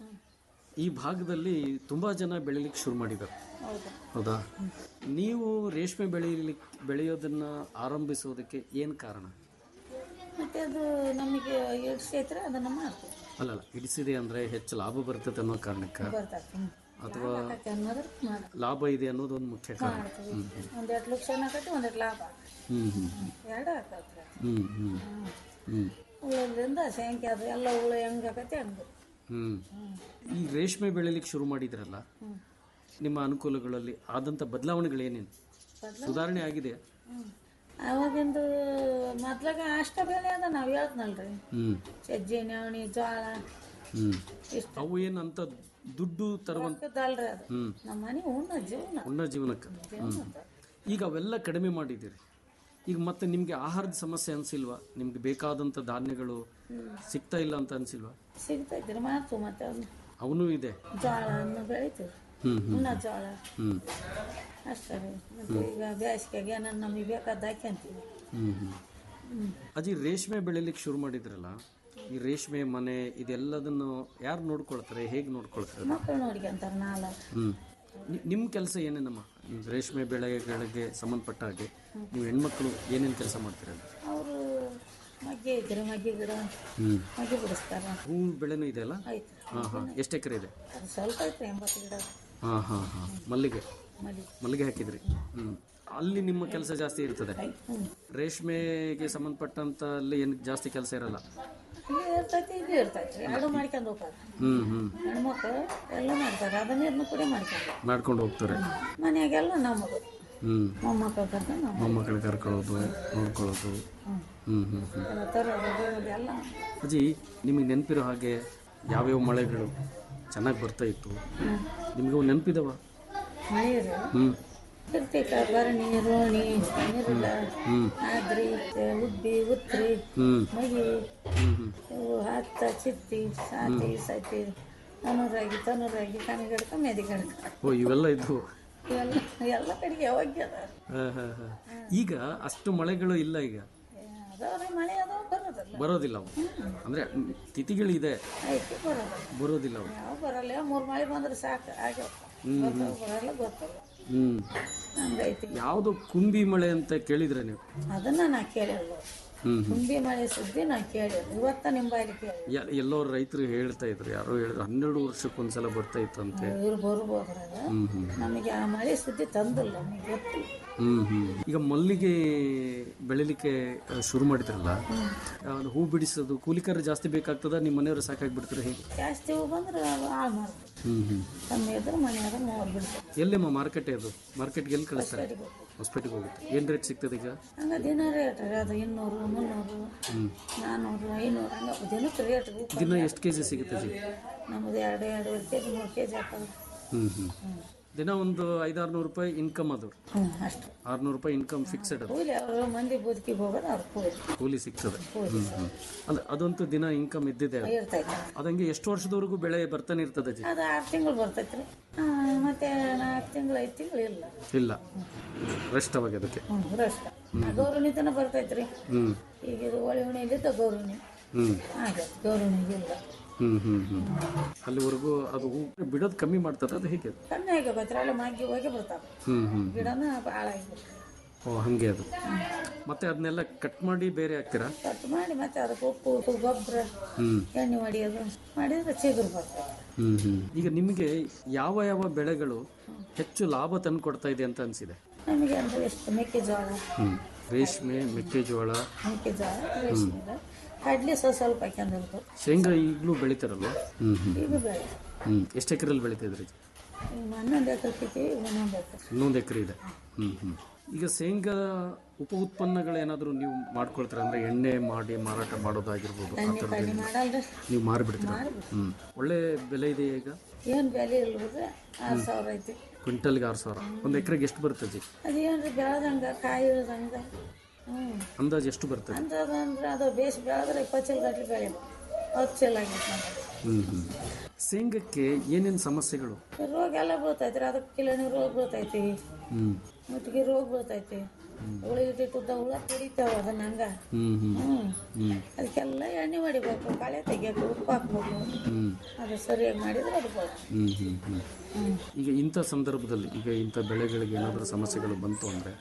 ಈ ಭಾಗದಲ್ಲಿ ತುಂಬಾ ಜನ ಬೆಳಿಲಿಕ್ಕೆ ಶುರು ಮಾಡಿದ್ದಾರೆ ಹೌದು ಹೌದಾ ನೀವು ರೇಷ್ಮೆ ಬೆಳೆಯಲಿಕ್ಕೆ ಬೆಳೆಯೋದನ್ನ ಆರಂಭಿಸೋದಕ್ಕೆ ಏನ್ ಕಾರಣ ಮತ್ತೆ ಅದು ನಮಗೆ ಇಡ್ಸೈತ್ರೆ ಅದನ್ನ ಮಾಡ್ತೀವಿ ಅಲ್ಲಲ್ಲ ಇಡಿಸಿದೆ ಅಂದ್ರೆ ಹೆಚ್ಚು ಲಾಭ ಬರ್ತದೆ ಅನ್ನೋ ಕಾರಣಕ್ಕ ಬರ್ತೈತಿ ಅಥವಾ ಅನ್ನೋದ್ರ ಮಾಡಿ ಲಾಭ ಇದೆ ಅನ್ನೋದು ಒಂದು ಮುಖ್ಯ ಕಾರಣ ಮಾಡ್ತೀವಿ ಒಂದೆರಡು ಲಕ್ಷ ಆಕತಿ ಒಂದೆರಡು ಲಾಭ ಹ್ಮ್ ಹ್ಮ್ ಎರಡು ಆಕತ್ರಿ ಹ್ಮ್ ಹ್ಮ್ ಹ್ಮ್ ಉಳ್ಳೋದ್ರಿಂದ ಸಂಖ್ಯೆ ಅದು ಎಲ್ಲ ಉಳ್ಳು ಹೆಂಗ್ ಆಕತಿ ಹಂಗ ಹ್ಮ್ ಈ ರೇಷ್ಮೆ ಬೆಳಿಲಿಕ್ಕೆ ಶುರು ಮಾಡಿದ್ರಲ್ಲ ನಿಮ್ಮ ಅನುಕೂಲಗಳಲ್ಲಿ ಆದಂತ ಬದಲಾವಣೆಗಳು ಏನೇನು ಸುಧಾರಣೆ ಆಗಿದೆ ಅವಾಗಿಂದು ಮೊದ್ಲಾಗ ಅಷ್ಟ ಬೆಲೆ ಅದ ನಾವ್ ಹೇಳ್ತನಲ್ರಿ ಹ್ಮ್ ಸಜ್ಜಿ ನವಣಿ ಜೋಳ ಹ್ಮ್ ಇಷ್ಟ ಅವು ಏನಂತ ದುಡ್ಡು ತರುವಂತ ಅಲ್ರಿ ಅದು ಹ್ಮ್ ನಮ್ಮ ಮನೆ ಉಣ್ಣ ಜೀವನ ಉಣ್ಣ ಜೀವನಕ್ಕೆ ಹ್ಮ್ ಈಗ ಅವೆಲ್ಲ ಕಡಿಮೆ ಮಾಡಿದ್ದೀರಿ ಈಗ ಮತ್ತೆ ನಿಮ್ಗೆ ಆಹಾರದ ಸಮಸ್ಯೆ ಅನ್ಸಿಲ್ವಾ ನಿಮ್ಗೆ ಬೇಕಾದಂತ ಧಾನ್ಯಗಳು ಸಿಗ್ತಾ ಇಲ್ಲ ಅಂತ ಅನ್ಸಿಲ್ವಾ ಸಿಗ್ತೈತ್ರಿ ಮಾಡ್ತು ಮತ್ತೆ ಅದನ್ನ ಅವನು ಇದೆ ಜೋಳವನ್ನು ಬೆಳಿತೀವಿ ಹ್ಮ್ ಹ್ಮ್ ಉಣ್ಣ ಜೋಳ ಹ್ಮ್ ಅಷ್ಟೇ ರೀ ಮತ್ತೆ ಈಗ ಬೇಸಿಗೆಗೆ ಏನನ್ನ ನಮಗೆ ಬೇಕಾದ ಹಾಕ್ಯಂತೀವಿ ಹ್ಮ್ ಹ್ಮ್ ಅಜ್ಜಿ ರೇಷ್ಮೆ ಬೆಳಿಲಿಕ್ಕೆ ಶುರು ಮಾಡಿದ್ರಲ್ಲ ಈ ರೇಷ್ಮೆ ಮನೆ ಇದೆಲ್ಲದನ್ನು ಯಾರು ನೋಡ್ಕೊಳ್ತಾರೆ ಹೇಗೆ ನೋಡ್ಕೊಳ್ತಾರೆ ಮಕ್ಕಳು ನೋಡ್ಕೊಂತಾರ ನಾಲ ಹ್ಮ್ ನಿ- ನಿಮ್ಮ ಕೆಲಸ ಏನೇನಮ್ಮ ಈ ರೇಷ್ಮೆ ಬೆಳೆಗಳಿಗೆ ಸಂಬಂಧಪಟ್ಟ ಹಾಗೆ ನೀವು ಹೆಣ್ಮಕ್ಳು ಏನೇನು ಕೆಲಸ ಮಾಡ್ತೀರ ಅವರು ಮಗ್ಗೆ ಐತ್ರಿ ಮಗ್ಗೆ ಗಿಡ ಹ್ಮ್ ಮಗ್ಗೆ ಬಿಡಿಸ್ತಾರ ಹೂ ಬೆಳೆನೂ ಇದೆ ಅಲ್ಲ ಐತ್ರಿ ಹಾಂ ಹಾಂ ಎಷ್ಟು ಎಕರೆ ಇದೆ ಅದು ಸ್ವಲ್ಪ ಐತ್ರಿ ಎಂಬತ್ತು ಗಿಡ ಹಾಂ ಹಾಂ ಹಾಂ ಮಲ್ಲಿಗೆ ಮಲ್ಲಿ ಮಲ್ಲಿಗೆ ಹಾಕಿದ್ರಿ ಹ್ಮ್ ಅಲ್ಲಿ ನಿಮ್ಮ ಕೆಲಸ ಜಾಸ್ತಿ ಇರ್ತದೆ ರೇಷ್ಮೆಗೆ ಸಂಬಂಧಪಟ್ಟಂತ ಅಲ್ಲಿ ಏನು ಜಾಸ್ತಿ ಕೆಲಸ ಇರಲ್ಲ ಇಲ್ಲಿ ಇರ್ತೈತಿ ಇಲ್ಲಿ ಇರ್ತೈತಿ ಎರಡು ಮಾಡ್ಕೊಂಡು ಹೋಗ್ತಾರೆ ಹ್ಮ್ ಹ್ಮ್ ಹೆಣ್ಮಕ್ಳು ಎಲ್ಲ ಮಾಡ್ತಾರೆ ಅದನ್ನ ಇದನ್ನ ಕೂಡ ಮಾಡ್ಕೊಂಡು ಮಾಡ್ಕೊಂಡು ಹೋಗ್ತಾರೆ ಮನೆಯಾಗೆಲ್ಲ ನಮ್ಮದು ಹ್ಮ್ ಮೊಮ್ಮಕ್ಕಳು ಕರ್ಕೊಂಡು ನಾವು ಮೊಮ್ಮಕ್ಕಳು ಕರ್ಕೊಳ್ಳೋದು ನೋಡ್ಕೊಳ್ಳೋದು ಹ್ಮ್ ಹ್ಮ್ ಹ್ಮ್ ಎಲ್ಲ ತರೋದು ಬೀಳೋದು ಎಲ್ಲ ಅಜ್ಜಿ ನಿಮಗೆ ನೆನಪಿರೋ ಹಾಗೆ ಯಾವ್ಯಾವ ಮಳೆಗಳು ಚೆನ್ನಾಗಿ ಬರ್ತಾ ಇತ್ತು ನಿಮಗೆ ನೆನಪಿದವ ಮಳೆ ರೀ ಹ್ಮ್ ಇರ್ತೈತ ಭರಣಿ ರೋಣಿ ನೀರಿಲ್ಲ ಹ್ಮ್ ಆದ್ರಿ ಉದ್ದಿ ಉತ್ರಿ ಹ್ಮ್ ಮಗಿ ಹ್ಮ್ ಹ್ಮ್ ಇವು ಹತ್ತ ಚಿತ್ತಿ ಸಾತಿ ಸತಿ ತನೂರಾಗಿ ತನೂರಾಗಿ ಕಣಿಗಡ್ಕ ಮೆದಿಗಡ್ಕ ಓ ಇವೆಲ್ಲ ಇದ್ವು ಇವೆಲ್ಲ ಎಲ್ಲ ಕಡೆಗೆ ಯಾವಾಗ ಅದ ಹಾ, ಹಾ, ಹಾ. ಈಗ ಅಷ್ಟು ಮಳೆಗಳು ಇಲ್ಲ ಈಗ ಅದಾವ್ರಿ ಮಳೆ ಅದಾವ ಬರೋದಲ್ಲ ಬರೋದಿಲ್ಲ ಅವು ಅಂದ್ರೆ ತಿಥಿಗಳಿದೆ ಐತಿ ಬರೋದಲ್ಲ ಬರೋದಿಲ್ಲ ಅವು ಯಾವ ಬರಲ್ಲ ಮೂರು ಮಳೆ ಬಂದ್ರೆ ಸಾಕು ಆಗ್ಯಾವ ಗೊತ್ತಾವ ಬರಲ್ಲ ಗೊತ್ತಲ್ಲ ಹ್ಮ್ ಹಂಗೈತಿ ಯಾವುದು ಕುಂಬಿ ಮಳೆ ಅಂತ ಕೇಳಿದ್ರೆ ನೀವು ಅದನ್ನ ನಾ ಕೇಳಿಲ್ಲ ಹ್ಮ್ ತುಂಬಿ ಮಳೆ ಸುದ್ದಿ ನಾ ಕೇಳಿ ಇವತ್ತ ನಿಮ್ಮ ಬಾಯಲ್ಲಿ ಕೇಳಿ ಯ- ಎಲ್ಲೋ ರೈತರು ಹೇಳ್ತಾ ಇದ್ರು ಯಾರೋ ಹೇಳಿದ್ರು ಹನ್ನೆರಡು ವರ್ಷಕ್ಕೊಂದ್ಸಲ ಬರ್ತಾ ಇತ್ತಂತೆ ಇವ್ರು ಬರ್ಬೋದ್ರಾಗ ಹ್ಮ್ ಹ್ಮ್ ನಮಗೆ ಆ ಮಳೆ ಸುದ್ದಿ ತಂದಿಲ್ಲ ನಮಗೆ ಗೊತ್ತಿಲ್ಲ ಹ್ಮ್ ಹ್ಮ್ ಈಗ ಮಲ್ಲಿಗೆ ಬೆಳಿಲಿಕ್ಕೆ ಆ, ಶುರು ಮಾಡಿದ್ರಲ್ಲ ಅದು ಹೂ ಬಿಡಿಸೋದು ಕೂಲಿಕರ ಜಾಸ್ತಿ ಬೇಕಾಗ್ತದ ನಿಮ್ಮ ಮನೆಯವರು ಸಾಕಾಗ್ಬಿಡ್ತಾರೆ ಹೇಗೆ ಜಾಸ್ತಿ ಹೂ ಬಂದ್ರೆ ಹಾಳು ಮಾಡ್ಬೋದು ಹ್ಮ್ ಹ್ಮ್ ಕಮ್ಮಿ ಇದ್ರೆ ಮನೆ ಆದ್ರೆ ಮೂವರು ಬಿಡ್ತಾರೆ ಎಲ್ಲಮ್ಮ ಮಾರ್ಕೆಟ್ ಅದು ಮಾರ್ಕೆಟ್ಗೆ ಎಲ್ಲಿ ಕಳಿಸ್ತಾರೆ ಹೊಸಪೇಟೆಗೆ ಹೋಗುತ್ತೆ ಏನು ರೇಟ್ ಸಿಗ್ತದೆ ಈಗ ಹಂಗ ದಿನ ರೇಟ್ ರೀ ಅದು ಇನ್ನೂರು ಮುನ್ನೂರು ನಾನ್ನೂರು ಐನೂರು ಹಂಗ ದಿನಕ್ಕೆ ರೇಟ್ ರೀ ದಿನ ಎಷ್ಟು ಕೆ ಜಿ ಸಿಗುತ್ತೆ ಜಿ ನಮ್ಮದು ಎರಡು ಎರಡೂವರೆ ಕೆ ಜಿ ಮೂರು ಕೆ ಜಿ ಹಾಕೋದು ಹ್ಮ್ ಹ್ಮ್ ದಿನ ಒಂದು ಐದಾರು ನೂರು ರೂಪಾಯಿ ಇನ್ಕಮ್ ಅದು ಹ್ಞೂ ಅಷ್ಟು ಆರ್ನೂರು ರೂಪಾಯಿ ಇನ್ಕಮ್ ಫಿಕ್ಸೆಡ್ ಅದು ಕೂಲಿ ಅವರು ಮಂದಿ ಬದುಕಿಗೆ ಹೋಗೋದು ಅವ್ರು ಕೂಲಿ ಕೂಲಿ ಸಿಗ್ತದೆ ಹ್ಮ್ ಹ್ಮ್ ಅಲ್ಲ ಅದಂತೂ ದಿನ ಇನ್ಕಮ್ ಇದ್ದಿದೆ ಅದು. ಇರ್ತೈತೆ ಅದಂಗೆ ಎಷ್ಟು ವರ್ಷದವರೆಗೂ ಬೆಳೆ ಬರ್ತಾನೆ ಇರ್ತದೆ ಜಿ ಅದು ಆರು ತಿಂಗಳು ಬರ್ತೈತೆ ರೀ ಮತ್ತೆ ನಾಲ್ಕು ತಿಂಗಳು ಐದು ತಿಂಗಳು ಇಲ್ಲ ಇಲ್ಲ ರೆಸ್ಟ್ ಅವಾಗ ಅದಕ್ಕೆ ಹ್ಞೂ ರಷ್ಟ ಗೌರವಣಿ ತನ ಬರ್ತೈತೆ ರೀ ಹ್ಮ್ ಈಗ ಇದು ಒಳಿ ಹುಣಿಲಿದ್ದ ಗೌರವಣಿ ಹ್ಮ್ ಹಾಗೆ ಗೌರವಣಿಗೆ ಇಲ್ಲ ಹ್ಮ್ ಹ್ಮ್ ಹ್ಮ್ ಅಲ್ಲಿವರೆಗೂ ಅದು ಹೂ ಬಿಡೋದು ಕಮ್ಮಿ ಮಾಡ್ತದೆ ಅದು ಹೇಗೆ ಅದು? ಕಮ್ಮಿ ಆಗಿ ಅಲ್ಲ ಮಾಗಿ ಹೋಗಿ ಬರ್ತಾವೆ ಹ್ಮ್ ಹ್ಮ್ ಗಿಡನ ಹಾಳಾಗಿ ಓ ಹಂಗೆ ಅದು ಮತ್ತೆ ಅದನ್ನೆಲ್ಲ ಕಟ್ ಮಾಡಿ ಬೇರೆ ಹಾಕ್ತೀರಾ ಕಟ್ ಮಾಡಿ ಮತ್ತೆ ಅದಕ್ಕೆ ಉಪ್ಪು ಉಪ್ಪು ಗೊಬ್ಬರ ಹ್ಮ್ ಎಣ್ಣೆ ಹೊಡಿಯೋದು ಮಾಡಿದ್ರೆ ಚಿಗುರು ಬರ್ತದೆ ಹ್ಮ್ ಹ್ಮ್ ಈಗ ನಿಮಗೆ ಯಾವ ಯಾವ ಬೆಳೆಗಳು ಹೆಚ್ಚು ಲಾಭ ತಂದು ಕೊಡ್ತಾ ಇದೆ ಅಂತ ಅನ್ಸಿದೆ ನಮಗೆ ಅಂದ್ರೆ ಎಷ್ಟು ಮೆಕ್ಕೆಜೋಳ ಹ್ಮ್ ರೇಷ್ಮೆ ಮೆಕ್ಕೆಜೋಳ ಮೆಕ್ಕೆಜೋಳ ರೇಷ್ಮೆ ಕಡ್ಲಿ ಸ್ವಲ್ಪ ಸ್ವಲ್ಪ ಹಾಕ್ಯಂದಿರ್ತು ಶೇಂಗಾ ಈಗಲೂ ಬೆಳಿತಾರಲ್ವ ಹ್ಮ್ ಹ್ಮ್ ಈಗ ಬೇಡ ಹ್ಮ್ ಎಷ್ಟು ಎಕರೆಲ್ಲಿ ಬೆಳಿತಿದ್ರಿ ಈಗ ಹನ್ನೊಂದು ಎಕರೆ ಕಿತ್ತೀವಿ ಇನ್ನೊಂದು ಎಕರೆ ಇನ್ನೊಂದು ಎಕರೆ ಇದೆ ಹ್ಮ್ ಹ್ಮ್ ಈಗ ಶೇಂಗಾ ಉಪ ಉತ್ಪನ್ನಗಳೇನಾದರೂ ನೀವು ಮಾಡ್ಕೊಳ್ತೀರಾ ಅಂದ್ರೆ ಎಣ್ಣೆ ಮಾಡಿ ಮಾರಾಟ ಮಾಡೋದಾಗಿರ್ಬೋದು ಆ ಥರದ್ದು ಕಡ್ಲಿ ಮಾಡಲ್ರಿ ನೀವು ಮಾರಿಬಿಡ್ತೀರಾ ಹ್ಮ್ ಒಳ್ಳೆ ಬೆಲೆ ಇದೆ ಈಗ ಏನು ಬೆಲೆ ಇಲ್ರಿ ಆರು ಸಾವಿರ ಐತಿ ಕ್ವಿಂಟಲ್ಗೆ ಆರು ಸಾವಿರ ಒಂದು ಎಕರೆಗೆ ಎಷ್ಟು ಬರ್ತದೆ ಜಿ ಅದೇನ್ರಿ ಬೆಳೆದಂಗ ಕಾಯಿ ಇಳ್ದಂಗ ಹ್ಞೂ ಅಂದಾಜು ಎಷ್ಟು ಬರ್ತದೆ ಅಂಥದ್ದು ಅಂದ್ರೆ ಅದು ಬೇಸ್ ಬೆಳೆದ್ರೆ ಇಪ್ಪತ್ತು ಚೀಲ ಗಟ್ಲೆ ಬೆಳೆಯೋದು ಹತ್ತು ಚೀಲ ಆಗಿತ್ತು ನಮ್ಮದು ಹ್ಮ್ ಹ್ಮ್ ಶೇಂಗಕ್ಕೆ ಏನೇನು ಸಮಸ್ಯೆಗಳು ರೋಗ ಎಲ್ಲ ಬೀಳ್ತೈತ್ರಿ ಅದಕ್ಕೆ ಕಿಲಣಿ ರೋಗ ಬೀಳ್ತೈತಿ ಹ್ಮ್ ಮುಟ್ಟಿಗೆ ರೋಗ ಬೀಳ್ತೈತಿ ಉಳಿದಿಟ್ಟುದ್ದ ಹುಳ ಕುಡಿತಾವ ಅದನ್ನ ಹಂಗ ಹ್ಮ್ ಹ್ಮ್ ಹ್ಞೂ ಹ್ಮ್ ಅದಕ್ಕೆಲ್ಲ ಎಣ್ಣೆ ಹೊಡಿಬೇಕು ಕಳೆ ತೆಗಿಯಬೇಕು ಉಪ್ಪು ಹಾಕ್ಬೇಕು ಹ್ಮ್ ಅದು ಸರಿಯಾಗಿ ಮಾಡಿದ್ರೆ ಅದು ಬರುತ್ತೆ ಹ್ಮ್ ಹ್ಮ್ ಹ್ಮ್ ಈಗ ಇಂಥ ಸಂದರ್ಭದಲ್ಲಿ ಈಗ ಇಂಥ ಬೆಳೆಗಳಿಗೆ ಏನಾದರೂ ಸಮಸ್ಯೆಗಳು ಬಂತು ಅಂದರೆ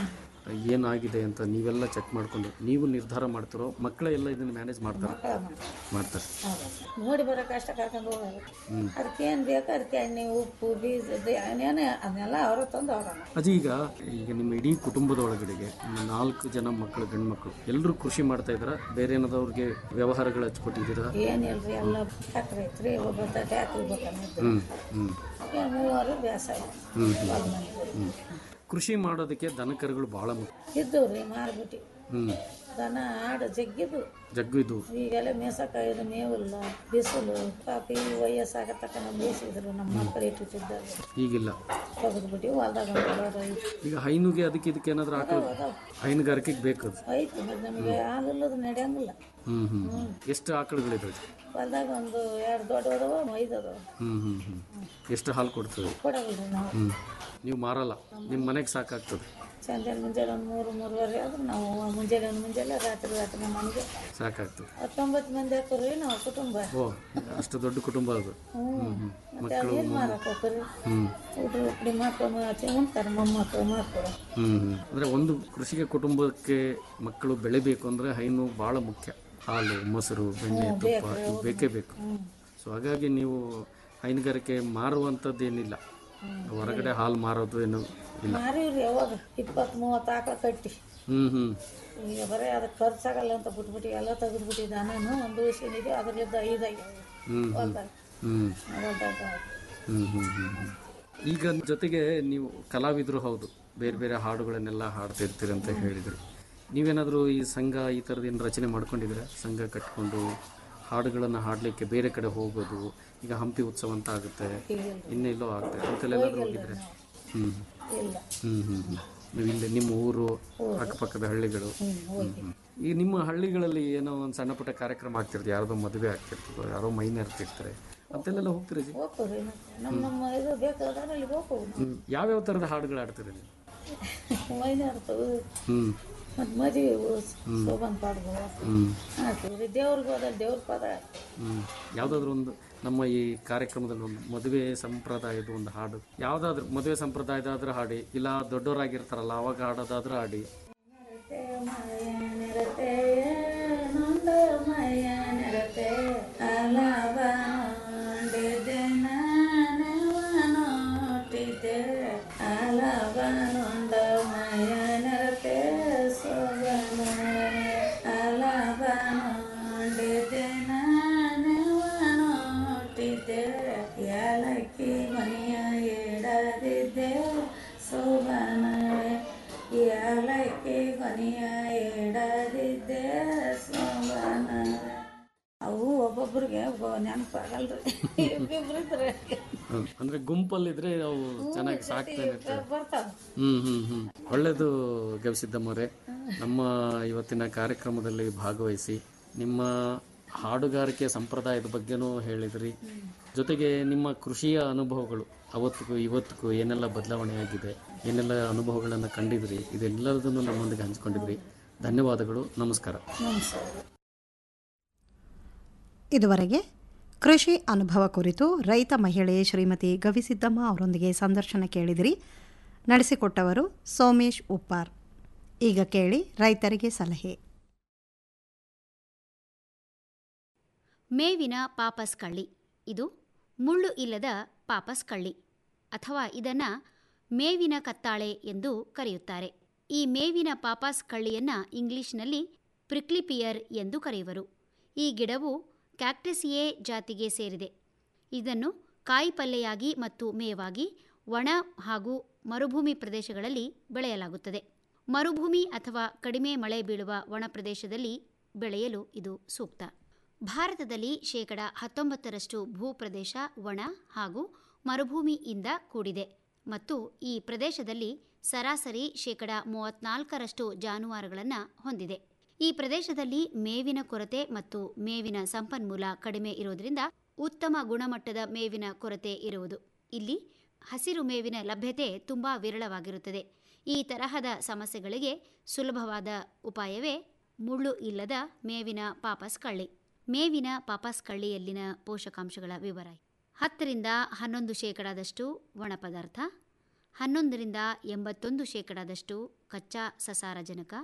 ಏನಾಗಿದೆ ಅಂತ ನೀವೆಲ್ಲ ಚೆಕ್ ಮಾಡಿಕೊಂಡು ನೀವು ನಿರ್ಧಾರ ಮಾಡ್ತಿರೋ ಮಕ್ಕಳ ಎಲ್ಲ ಇದನ್ನು ಮ್ಯಾನೇಜ್ ಮಾಡ್ತಾರೆ ಮಕ್ಕಳ ಮಾಡಿ ಮಾಡ್ತಾರೆ ಹೌದು ನೋಡಿ ಬರೋ ಕಷ್ಟ ಕರ್ಕೊಂಡು ಹೋಗೋದು ಅದಕ್ಕೆ ಏನು ಬೇಕು ಅದಕ್ಕೆ ಎಣ್ಣೆ ಉಪ್ಪು ಬೀಜ ಏನೇನು ಅದನ್ನೆಲ್ಲ ಅವರ ತಂದು ಅವ್ರ ಅಜ್ಜಿ ಈಗ ಈಗ ನಿಮ್ಮ ಇಡೀ ಕುಟುಂಬದ ಒಳಗಡೆಗೆ ನಿಮ್ಮ ನಾಲ್ಕು ಜನ ಮಕ್ಕಳು ಗಂಡು ಮಕ್ಕಳು ಎಲ್ಲರೂ ಕೃಷಿ ಮಾಡ್ತಾ ಇದ್ದೀರಾ ಬೇರೆ ಏನಾದವ್ರಿಗೆ ವ್ಯವಹಾರಗಳು ಹಚ್ಕೊಟ್ಟಿದ್ದೀರಾ ಏನಿಲ್ರಿ ಎಲ್ಲ ಟ್ಯಾಕ್ಟ್ರ್ ಐತ್ರಿ ಒಬ್ಬ ಟ್ಯಾಕ್ಟ್ರ್ ಬೇಕಂದ್ರೆ ಹ್ಮ್ ಹ್ಮ್ ಮೂವರು ಬೇಸಾಯ ಹ್ಮ್ ಹೊಲ ಮನೆ. ಹ್ಮ್ ಕೃಷಿ ಮಾಡೋದಕ್ಕೆ ದನಕರುಗಳು ಭಾಳ ಮುಖ್ಯ ಇದ್ದವು ರೀ ಮಾರ್ಬಿಟ್ಟು ಹ್ಮ್ ದನ ಆಡು ಜಗ್ಗಿದ್ದು ಜಗ್ಗು ಇದು ಈಗೆಲ್ಲ ಮೇಸಕ ಇದು ಮೇವಿಲ್ಲ ಬಿಸಿಲು ಪಾಪ ಈ ವಯಸ್ಸಾಗತಕ್ಕ ನಮ್ಮ ಬೇಸಿದ್ರು ನಮ್ಮ ಮಕ್ಕಳು ಇಟ್ಟಿದ್ದಾಗ ಈಗಿಲ್ಲ ತೆಗೆದ್ಬಿಟ್ಟು ಹೊಲ್ದಾಗ ಒಂದು ಹೊಲ ಐತಿ ಈಗ ಹೈನುಗೆ ಅದಕ್ಕೆ ಇದಕ್ಕೆ ಏನಾದರೂ ಹಾಕೋದು ಅದಾವ ಹೈನುಗಾರಿಕೆಗೆ ಬೇಕು ಅದು ಐತಿ ಮತ್ತೆ ನಮಗೆ ಹಾಲಿಲ್ಲದು ನಡೆಯಂಗಿಲ್ಲ ಹ್ಮ್ ಹ್ಮ್ ಎಷ್ಟು ಆಕಳುಗಳಿದಾವೆ ಹೊಲ್ದಾಗ ಒಂದು ಎರಡು ದೊಡ್ಡ ಅದಾವ ಐದು ಅದಾವ ಹ್ಮ್ ಹ್ಮ್ ಹ್ಮ್ ಎಷ್ಟು ಹಾಲು ಕೊಡ್ತದೆ ಕೊಡಲ್ರಿ ನಾವು ಹ್ಮ್ ನೀವು ಮಾರಲ್ಲ ನಿಮ್ಮ ಮನೆಗೆ ಸಾಕಾಗ್ತದೆ ಸಂಜೆ ಮುಂಜಾನೆ ಒಂದು ಮೂರು ಮೂರುವರೆ ಆದ್ರೆ ನಾವು ಮುಂಜಾನೆ ಒಂದು ಮುಂಜಾನೆ ರಾತ್ರಿ ರಾತ್ರಿ ನಮ್ಮ ಮನೆಗೆ ಸಾಕಾಗ್ತದೆ ಹತ್ತೊಂಬತ್ತು ಮಂದಿ ಹಾಕೋರಿ ನಾವು ಕುಟುಂಬ ಓ ಅಷ್ಟು ದೊಡ್ಡ ಕುಟುಂಬ ಅದು ಹ್ಞೂ ಮತ್ತೆ ಏನು ಮಾರಕ್ಕೆ ಹೋಗ್ರಿ ಹ್ಮ್ ಹುಡ್ರು ಹುಡ್ರಿ ಮಕ್ಕಳು ಮಾತಿ ಉಣ್ತಾರೆ ಮೊಮ್ಮಕ್ಕಳು ಮಕ್ಕಳು ಹ್ಮ್ ಹ್ಮ್ ಅಂದ್ರೆ ಒಂದು ಕೃಷಿಗೆ ಕುಟುಂಬಕ್ಕೆ ಮಕ್ಕಳು ಬೆಳಿಬೇಕು ಅಂದ್ರೆ ಹೈನು ಬಹಳ ಮುಖ್ಯ ಹಾಲು ಮೊಸರು ಬೆಣ್ಣೆ ತುಪ್ಪ ಇವು ಬೇಕೇ ಬೇಕು ಸೊ ಹಾಗಾಗಿ ನೀವು ಹೈನುಗಾರಿಕೆ ಮಾರುವಂಥದ್ದು ಏನಿಲ್ಲ ಹೊರಗಡೆ ಹಾಲು ಮಾರೋದು ಏನು ಇಲ್ಲ ಮಾರೀವ್ರಿ ಯಾವಾಗ ಇಪ್ಪತ್ತು ಮೂವತ್ತು ಆಕಳ ಕಟ್ಟಿ ಹ್ಮ್ ಹ್ಮ್ ಈಗ ಬರೀ ಅದಕ್ಕೆ ಖರ್ಚಾಗಲ್ಲ ಅಂತ ಬಿಟ್ಬಿಟ್ಟು ಎಲ್ಲ ತೆಗೆದ್ಬಿಟ್ಟು ದನನು ಒಂದು ವಯಸ್ಸಿನಿದೆ ಅದರಲ್ಲಿದ್ದ ಐದಾಗಿ ಹ್ಮ್ ಹೊಲ್ದಾಗ ಹ್ಮ್ ಹೊಲ್ದಾಗ ಹ್ಮ್ ಹ್ಮ್ ಹ್ಮ್ ಹ್ಮ್. ಈಗ ಜೊತೆಗೆ ನೀವು ಕಲಾವಿದರು ಹೌದು ಬೇರೆ ಬೇರೆ ಹಾಡುಗಳನ್ನೆಲ್ಲ ಹಾಡ್ತಿರ್ತೀರಿ ಅಂತ ಹೇಳಿದ್ರಿ ನೀವೇನಾದರೂ ಈ ಸಂಘ ಈ ಥರದ್ದು ಏನು ರಚನೆ ಮಾಡ್ಕೊಂಡಿದ್ದೀರಾ ಸಂಘ ಕಟ್ಕೊಂಡು ಹಾಡುಗಳನ್ನು ಹಾಡಲಿಕ್ಕೆ ಬೇರೆ ಕಡೆ ಹೋಗೋದು ಈಗ ಹಂಪಿ ಉತ್ಸವ ಅಂತ ಆಗುತ್ತೆ ಇನ್ನೆಲ್ಲೋ ಆಗುತ್ತೆ ಅಂತೆಲ್ಲೆಲ್ಲಾದ್ರೂ ಹೋಗಿದ್ರೆ ಹ್ಞೂ ಇಲ್ಲ ಹ್ಞೂ ಹ್ಞೂ ಹ್ಞೂ ನೀವು ಇಲ್ಲಿ ನಿಮ್ಮ ಊರು ಅಕ್ಕಪಕ್ಕದ ಹಳ್ಳಿಗಳು ಹ್ಮ್, ಹ್ಮ್. ಈ ನಿಮ್ಮ ಹಳ್ಳಿಗಳಲ್ಲಿ ಏನೋ ಒಂದು ಸಣ್ಣ ಪುಟ್ಟ ಕಾರ್ಯಕ್ರಮ ಆಗ್ತಿರ್ತದೆ ಯಾರ್ದೋ ಮದುವೆ ಆಗ್ತಿರ್ತದೋ ಯಾರೋ ಮೈನ ಇರ್ತಿರ್ತಾರೆ ಅಂತೆಲ್ಲೆಲ್ಲ ಹೋಗ್ತೀರಿ ಜಿ ಹೋಗ್ತೀವಿ ನಮ್ಮ ನಮ್ಮ ಇದು ಬೇಕಾದ್ರೆ ಅಲ್ಲಿ ಹೋಗ್ಬೋದು ಹ್ಮ್. ಯಾವ್ಯಾವ ಥರದ ಹಾಡುಗಳು ಆಡ್ತೀರಿ ನೀವು ಮೈನ ಇರ್ತವೆ ಹ್ಞೂ ಮತ್ತು ಮದುವೆ ಶೋಭನ್ ಪಾಡ್ಗಳು ಹ್ಞೂ ಹಾಕ್ತೀವಿ ದೇವ್ರಿಗೆ ಹೋದಲ್ಲಿ ದೇವ್ರ ಪದ ಹ್ಞೂ ಯಾವುದಾದ್ರೂ ಒಂದು ನಮ್ಮ ಈ ಕಾರ್ಯಕ್ರಮದಲ್ಲಿ ಒಂದು ಮದುವೆ ಸಂಪ್ರದಾಯದ ಒಂದು ಹಾಡು ಯಾವುದಾದ್ರೂ ಮದುವೆ ಸಂಪ್ರದಾಯದಾದ್ರೂ ಹಾಡಿ ಇಲ್ಲ ದೊಡ್ಡವರಾಗಿರ್ತಾರಲ್ಲ ಅವಾಗ ಹಾಡೋದಾದ್ರೂ ಹಾಡಿ ನಿರತೆ ಇಡದಿದ್ದೆ ಏಲಕ್ಕಿ ಮನೆಯ ಇಡದಿದ್ದೆ ಸೋಬಾನವೇ ಏಲಕ್ಕಿ ಕೊನೆಯ ಇಡದಿದ್ದೆ ಸೋಬಾನವೇ ಅವು ಒಬ್ಬೊಬ್ರಿಗೆ ನೆನಪಾಗಲ್ರಿ ಇಬ್ಬಿಬ್ರು ಇದ್ರೆ ಹ್ಮ್. ಅಂದ್ರೆ ಗುಂಪಲ್ಲಿದ್ರೆ ಅವು ಚೆನ್ನಾಗಿ ಸಾಕ್ತಾನೆ ಇರ್ತವೆ ಬರ್ತಾವ ಹ್ಮ್ ಹ್ಮ್ ಹ್ಮ್ ಒಳ್ಳೇದು ಗವಿಸಿದ್ದಮ್ಮರೇ ನಮ್ಮ ಇವತ್ತಿನ ಕಾರ್ಯಕ್ರಮದಲ್ಲಿ ಭಾಗವಹಿಸಿ ನಿಮ್ಮ ಹಾಡುಗಾರಿಕೆ ಸಂಪ್ರದಾಯದ ಬಗ್ಗೆನೂ ಹೇಳಿದ್ರಿ ಜೊತೆಗೆ ನಿಮ್ಮ ಕೃಷಿಯ ಅನುಭವಗಳು ಅವತ್ತಿಗೂ ಇವತ್ತಿಗೂ ಏನೆಲ್ಲ ಬದಲಾವಣೆ ಆಗಿದೆ ಏನೆಲ್ಲ ಅನುಭವಗಳನ್ನು ಕಂಡಿದ್ರಿ ಇದೆಲ್ಲದನ್ನು ನಮ್ಮೊಂದಿಗೆ ಹಂಚಿಕೊಂಡಿದ್ರಿ ಧನ್ಯವಾದಗಳು ನಮಸ್ಕಾರ ಇದುವರೆಗೆ ಕೃಷಿ ಅನುಭವ ಕುರಿತು ರೈತ ಮಹಿಳೆ ಶ್ರೀಮತಿ ಗವಿಸಿದ್ದಮ್ಮ ಅವರೊಂದಿಗೆ ಸಂದರ್ಶನ ಕೇಳಿದಿರಿ ನಡೆಸಿಕೊಟ್ಟವರು ಸೋಮೇಶ್ ಉಪ್ಪಾರ್ ಈಗ ಕೇಳಿ ರೈತರಿಗೆ ಸಲಹೆ ಮೇವಿನ ಪಾಪಸ್ ಕಳ್ಳಿ ಇದು ಮುಳ್ಳು ಇಲ್ಲದ ಪಾಪಸ್ ಕಳ್ಳಿ ಅಥವಾ ಇದನ್ನು ಮೇವಿನ ಕತ್ತಾಳೆ ಎಂದು ಕರೆಯುತ್ತಾರೆ ಈ ಮೇವಿನ ಪಾಪಾಸ್ ಕಳ್ಳಿಯನ್ನು ಇಂಗ್ಲಿಷ್ನಲ್ಲಿ ಪ್ರಿಕ್ಲಿಪಿಯರ್ ಎಂದು ಕರೆಯುವರು ಈ ಗಿಡವು ಕ್ಯಾಕ್ಟಸಿಯೇ ಜಾತಿಗೆ ಸೇರಿದೆ ಇದನ್ನು ಕಾಯಿಪಲ್ಲೆಯಾಗಿ ಮತ್ತು ಮೇವಾಗಿ ಒಣ ಹಾಗೂ ಮರುಭೂಮಿ ಪ್ರದೇಶಗಳಲ್ಲಿ ಬೆಳೆಯಲಾಗುತ್ತದೆ ಮರುಭೂಮಿ ಅಥವಾ ಕಡಿಮೆ ಮಳೆ ಬೀಳುವ ಒಣ ಪ್ರದೇಶದಲ್ಲಿ ಬೆಳೆಯಲು ಇದು ಸೂಕ್ತ ಭಾರತದಲ್ಲಿ ಶೇಕಡ ಹತ್ತೊಂಬತ್ತರಷ್ಟು ಭೂಪ್ರದೇಶ ಒಣ ಹಾಗೂ ಮರುಭೂಮಿಯಿಂದ ಕೂಡಿದೆ ಮತ್ತು ಈ ಪ್ರದೇಶದಲ್ಲಿ ಸರಾಸರಿ ಶೇಕಡ ಮೂವತ್ನಾಲ್ಕರಷ್ಟು ಜಾನುವಾರುಗಳನ್ನು ಹೊಂದಿದೆ ಈ ಪ್ರದೇಶದಲ್ಲಿ ಮೇವಿನ ಕೊರತೆ ಮತ್ತು ಮೇವಿನ ಸಂಪನ್ಮೂಲ ಕಡಿಮೆ ಇರುವುದರಿಂದ ಉತ್ತಮ ಗುಣಮಟ್ಟದ ಮೇವಿನ ಕೊರತೆ ಇರುವುದು ಇಲ್ಲಿ ಹಸಿರು ಮೇವಿನ ಲಭ್ಯತೆ ತುಂಬ ವಿರಳವಾಗಿರುತ್ತದೆ ಈ ತರಹದ ಸಮಸ್ಯೆಗಳಿಗೆ ಸುಲಭವಾದ ಉಪಾಯವೇ ಮುಳ್ಳು ಇಲ್ಲದ ಮೇವಿನ ಪಾಪಸ್ ಕಳ್ಳಿ ಮೇವಿನ ಪಾಪಸ್ ಕಳ್ಳಿಯಲ್ಲಿನ ಪೋಷಕಾಂಶಗಳ ವಿವರ ಹತ್ತರಿಂದ ಹನ್ನೊಂದು ಶೇಕಡಾದಷ್ಟು ಒಣ ಪದಾರ್ಥ ಹನ್ನೊಂದರಿಂದ ಎಂಬತ್ತೊಂದು ಶೇಕಡಾದಷ್ಟು ಕಚ್ಚಾ ಸಸಾರಜನಕ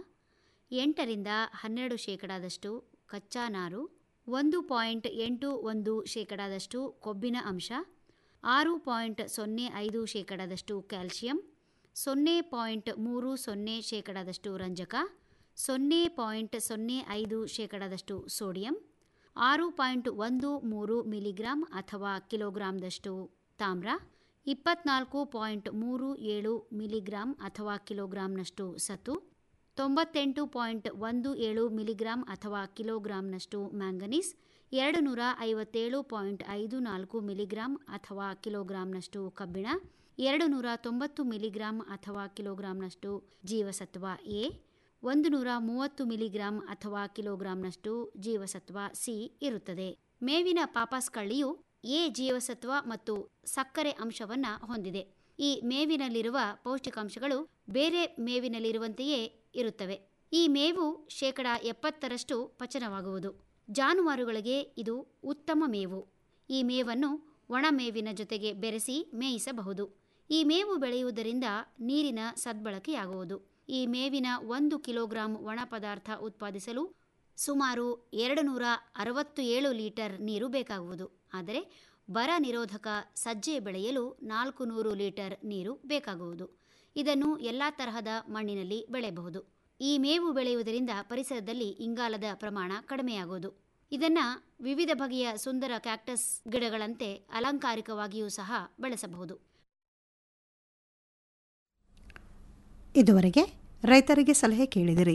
ಎಂಟರಿಂದ ಹನ್ನೆರಡು ಶೇಕಡಾದಷ್ಟು ಕಚ್ಚಾ ನಾರು ಒಂದು ಪಾಯಿಂಟ್ ಎಂಟು ಒಂದು ಶೇಕಡಾದಷ್ಟು ಕೊಬ್ಬಿನ ಅಂಶ ಆರು ಪಾಯಿಂಟ್ ಸೊನ್ನೆ ಐದು ಶೇಕಡಾದಷ್ಟು ಕ್ಯಾಲ್ಸಿಯಂ ಸೊನ್ನೆ ಪಾಯಿಂಟ್ ಮೂರು ಸೊನ್ನೆ ಶೇಕಡಾದಷ್ಟು ರಂಜಕ ಸೊನ್ನೆ ಪಾಯಿಂಟ್ ಸೊನ್ನೆ ಐದು ಶೇಕಡಾದಷ್ಟು ಸೋಡಿಯಂ ಆರು ಪಾಯಿಂಟ್ ಒಂದು ಮೂರು ಮಿಲಿಗ್ರಾಂ ಅಥವಾ ಕಿಲೋಗ್ರಾಂದಷ್ಟು ತಾಮ್ರ ಇಪ್ಪತ್ನಾಲ್ಕು ಪಾಯಿಂಟ್ ಮೂರು ಏಳು ಮಿಲಿಗ್ರಾಂ ಅಥವಾ ಕಿಲೋಗ್ರಾಂನಷ್ಟು ಸತು ತೊಂಬತ್ತೆಂಟು ಪಾಯಿಂಟ್ ಒಂದು ಏಳು ಮಿಲಿಗ್ರಾಂ ಅಥವಾ ಕಿಲೋಗ್ರಾಂನಷ್ಟು ಮ್ಯಾಂಗನೀಸ್ ಎರಡು ನೂರ ಐವತ್ತೇಳು ಪಾಯಿಂಟ್ ಐದು ನಾಲ್ಕು ಮಿಲಿಗ್ರಾಂ ಅಥವಾ ಕಿಲೋಗ್ರಾಂನಷ್ಟು ಕಬ್ಬಿಣ ಎರಡು ನೂರ ತೊಂಬತ್ತು ಮಿಲಿಗ್ರಾಂ ಅಥವಾ ಕಿಲೋಗ್ರಾಂನಷ್ಟು ಜೀವಸತ್ವ ಎ ಒಂದು ನೂರ ಮೂವತ್ತು ಮಿಲಿಗ್ರಾಂ ಅಥವಾ ಕಿಲೋಗ್ರಾಂನಷ್ಟು ಜೀವಸತ್ವ ಸಿ ಇರುತ್ತದೆ ಮೇವಿನ ಪಾಪಾಸ್ ಕಳ್ಳಿಯು ಎ ಜೀವಸತ್ವ ಮತ್ತು ಸಕ್ಕರೆ ಅಂಶವನ್ನು ಹೊಂದಿದೆ ಈ ಮೇವಿನಲ್ಲಿರುವ ಪೌಷ್ಟಿಕಾಂಶಗಳು ಬೇರೆ ಮೇವಿನಲ್ಲಿರುವಂತೆಯೇ ಇರುತ್ತವೆ ಈ ಮೇವು ಶೇಕಡ ಎಪ್ಪತ್ತರಷ್ಟು ಪಚನವಾಗುವುದು ಜಾನುವಾರುಗಳಿಗೆ ಇದು ಉತ್ತಮ ಮೇವು ಈ ಮೇವನ್ನು ಒಣ ಮೇವಿನ ಜೊತೆಗೆ ಬೆರೆಸಿ ಮೇಯಿಸಬಹುದು ಈ ಮೇವು ಬೆಳೆಯುವುದರಿಂದ ನೀರಿನ ಸದ್ಬಳಕೆಯಾಗುವುದು ಈ ಮೇವಿನ ಒಂದು ಕಿಲೋಗ್ರಾಂ ಒಣ ಪದಾರ್ಥ ಉತ್ಪಾದಿಸಲು ಸುಮಾರು ಎರಡು ನೂರ ಅರವತ್ತು ಏಳು ಲೀಟರ್ ನೀರು ಬೇಕಾಗುವುದು ಆದರೆ ಬರ ನಿರೋಧಕ ಸಜ್ಜೆ ಬೆಳೆಯಲು ನಾಲ್ಕು ನೂರು ಲೀಟರ್ ನೀರು ಬೇಕಾಗುವುದು ಇದನ್ನು ಎಲ್ಲ ತರಹದ ಮಣ್ಣಿನಲ್ಲಿ ಬೆಳೆಯಬಹುದು ಈ ಮೇವು ಬೆಳೆಯುವುದರಿಂದ ಪರಿಸರದಲ್ಲಿ ಇಂಗಾಲದ ಪ್ರಮಾಣ ಕಡಿಮೆಯಾಗುವುದು ಇದನ್ನು ವಿವಿಧ ಬಗೆಯ ಸುಂದರ ಕ್ಯಾಕ್ಟಸ್ ಗಿಡಗಳಂತೆ ಅಲಂಕಾರಿಕವಾಗಿಯೂ ಸಹ ಬೆಳೆಸಬಹುದು ಇದುವರೆಗೆ ರೈತರಿಗೆ ಸಲಹೆ ಕೇಳಿದಿರಿ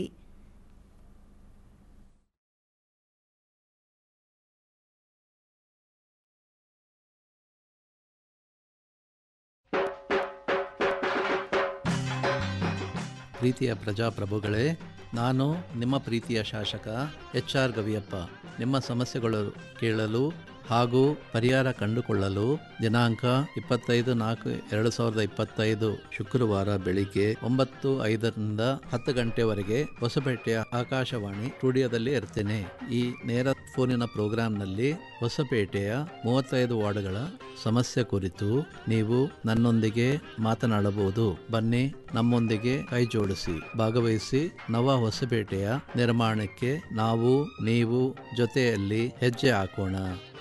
ಪ್ರೀತಿಯ ಪ್ರಜಾಪ್ರಭುಗಳೇ ನಾನು ನಿಮ್ಮ ಪ್ರೀತಿಯ ಶಾಸಕ ಎಚ್ ಆರ್ ಗವಿಯಪ್ಪ ನಿಮ್ಮ ಸಮಸ್ಯೆಗಳು ಕೇಳಲು ಹಾಗೂ ಪರಿಹಾರ ಕಂಡುಕೊಳ್ಳಲು ದಿನಾಂಕ ಇಪ್ಪತ್ತೈದು ನಾಲ್ಕು ಎರಡು ಸಾವಿರದ ಇಪ್ಪತ್ತೈದು ಶುಕ್ರವಾರ ಬೆಳಿಗ್ಗೆ ಒಂಬತ್ತು ಐದರಿಂದ ಹತ್ತು ಗಂಟೆವರೆಗೆ ಹೊಸಪೇಟೆಯ ಆಕಾಶವಾಣಿ ಸ್ಟುಡಿಯೋದಲ್ಲಿ ಇರ್ತೇನೆ ಈ ನೇರ ಫೋನಿನ ಪ್ರೋಗ್ರಾಂನಲ್ಲಿ ಹೊಸಪೇಟೆಯ ಮೂವತ್ತೈದು ವಾರ್ಡ್ಗಳ ಸಮಸ್ಯೆ ಕುರಿತು ನೀವು ನನ್ನೊಂದಿಗೆ ಮಾತನಾಡಬಹುದು ಬನ್ನಿ ನಮ್ಮೊಂದಿಗೆ ಕೈ ಜೋಡಿಸಿ ಭಾಗವಹಿಸಿ ನವ ಹೊಸಪೇಟೆಯ ನಿರ್ಮಾಣಕ್ಕೆ ನಾವು ನೀವು ಜೊತೆಯಲ್ಲಿ ಹೆಜ್ಜೆ ಹಾಕೋಣ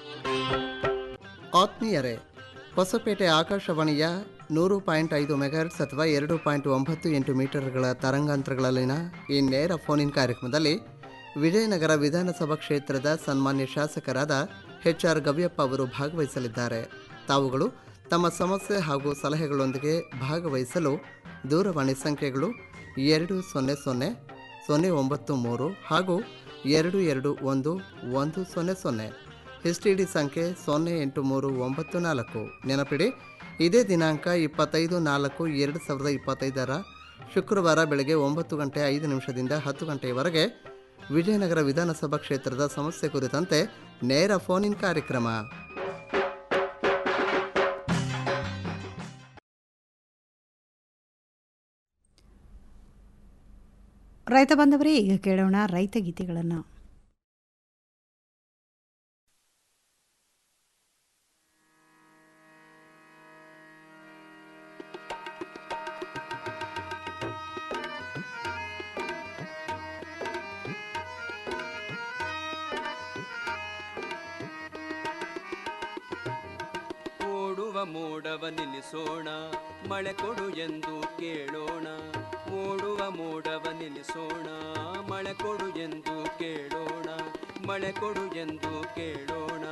ಆತ್ಮೀಯರೇ ಹೊಸಪೇಟೆ ಆಕಾಶವಾಣಿಯ ನೂರು ಪಾಯಿಂಟ್ ಐದು ಮೆಗಾಹರ್ಟ್ಸ್ ಅಥವಾ ಎರಡು ಪಾಯಿಂಟ್ ಒಂಬತ್ತು ಎಂಟು ಮೀಟರ್ಗಳ ತರಂಗಾಂತರಗಳಲ್ಲಿನ ಈ ನೇರ ಫೋನ್ ಇನ್ ಕಾರ್ಯಕ್ರಮದಲ್ಲಿ ವಿಜಯನಗರ ವಿಧಾನಸಭಾ ಕ್ಷೇತ್ರದ ಸನ್ಮಾನ್ಯ ಶಾಸಕರಾದ ಎಚ್ ಆರ್ ಗವಿಯಪ್ಪ ಅವರು ಭಾಗವಹಿಸಲಿದ್ದಾರೆ ತಾವುಗಳು ತಮ್ಮ ಸಮಸ್ಯೆ ಹಾಗೂ ಸಲಹೆಗಳೊಂದಿಗೆ ಭಾಗವಹಿಸಲು ದೂರವಾಣಿ ಸಂಖ್ಯೆಗಳು ಎರಡು ಸೊನ್ನೆ ಸೊನ್ನೆ ಸೊನ್ನೆ ಒಂಬತ್ತು ಮೂರು ಹಾಗೂ ಎರಡು ಎರಡು ಒಂದು ಒಂದು ಸೊನ್ನೆ ಸೊನ್ನೆ ಎಸ್ ಟಿ ಡಿ ಸಂಖ್ಯೆ ಸೊನ್ನೆ ಎಂಟು ಮೂರು ಒಂಬತ್ತು ನಾಲ್ಕು ನೆನಪಿಡಿ ಇದೇ ದಿನಾಂಕ ಇಪ್ಪತ್ತೈದು ನಾಲ್ಕು ಎರಡು ಸಾವಿರದ ಇಪ್ಪತ್ತೈದರ ಶುಕ್ರವಾರ ಬೆಳಗ್ಗೆ ಒಂಬತ್ತು ಗಂಟೆ ಐದು ನಿಮಿಷದಿಂದ ಹತ್ತು ಗಂಟೆಯವರೆಗೆ ವಿಜಯನಗರ ವಿಧಾನಸಭಾ ಕ್ಷೇತ್ರದ ಸಮಸ್ಯೆ ಕುರಿತಂತೆ ನೇರ ಫೋನ್ ಇನ್ ಕಾರ್ಯಕ್ರಮ ರೈತ ಬಾಂಧವರೇ ಈಗ ಕೇಳೋಣ ರೈತ ಗೀತೆಗಳನ್ನು ಓಡುವ ಮೋಡವ ನಿಲ್ಲಿಸೋಣ ಮಳೆ ಕೊಡು ಎಂದು ಕೇಳೋಣ ಓಡುವ ಮೋಡವ ನಿಲ್ಲಿಸೋಣ ಮಳೆ ಕೊಡು ಎಂದು ಕೇಳೋಣ ಮಳೆ ಕೊಡು ಎಂದು ಕೇಳೋಣ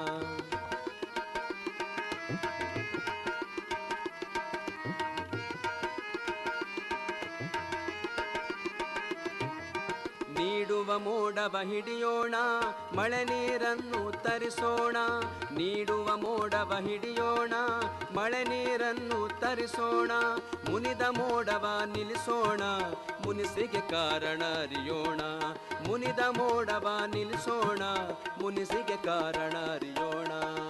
ನೀಡುವ ಮೋಡವ ಹಿಡಿಯೋಣ ಮಳೆ ನೀರನ್ನು ತರಿಸೋಣ ನೀಡುವ ಮೋಡವ ಹಿಡಿಯೋಣ ಮಳೆ ನೀರನ್ನು ತರಿಸೋಣ ಮುನಿದ ಮೋಡವ ನಿಲ್ಲಿಸೋಣ ಮುನಿಸಿಗೆ ಕಾರಣ ಅರಿಯೋಣ ಮುನಿದ ಮೋಡವ ನಿಲ್ಲಿಸೋಣ ಮುನಿಸಿಗೆ ಕಾರಣ ಅರಿಯೋಣ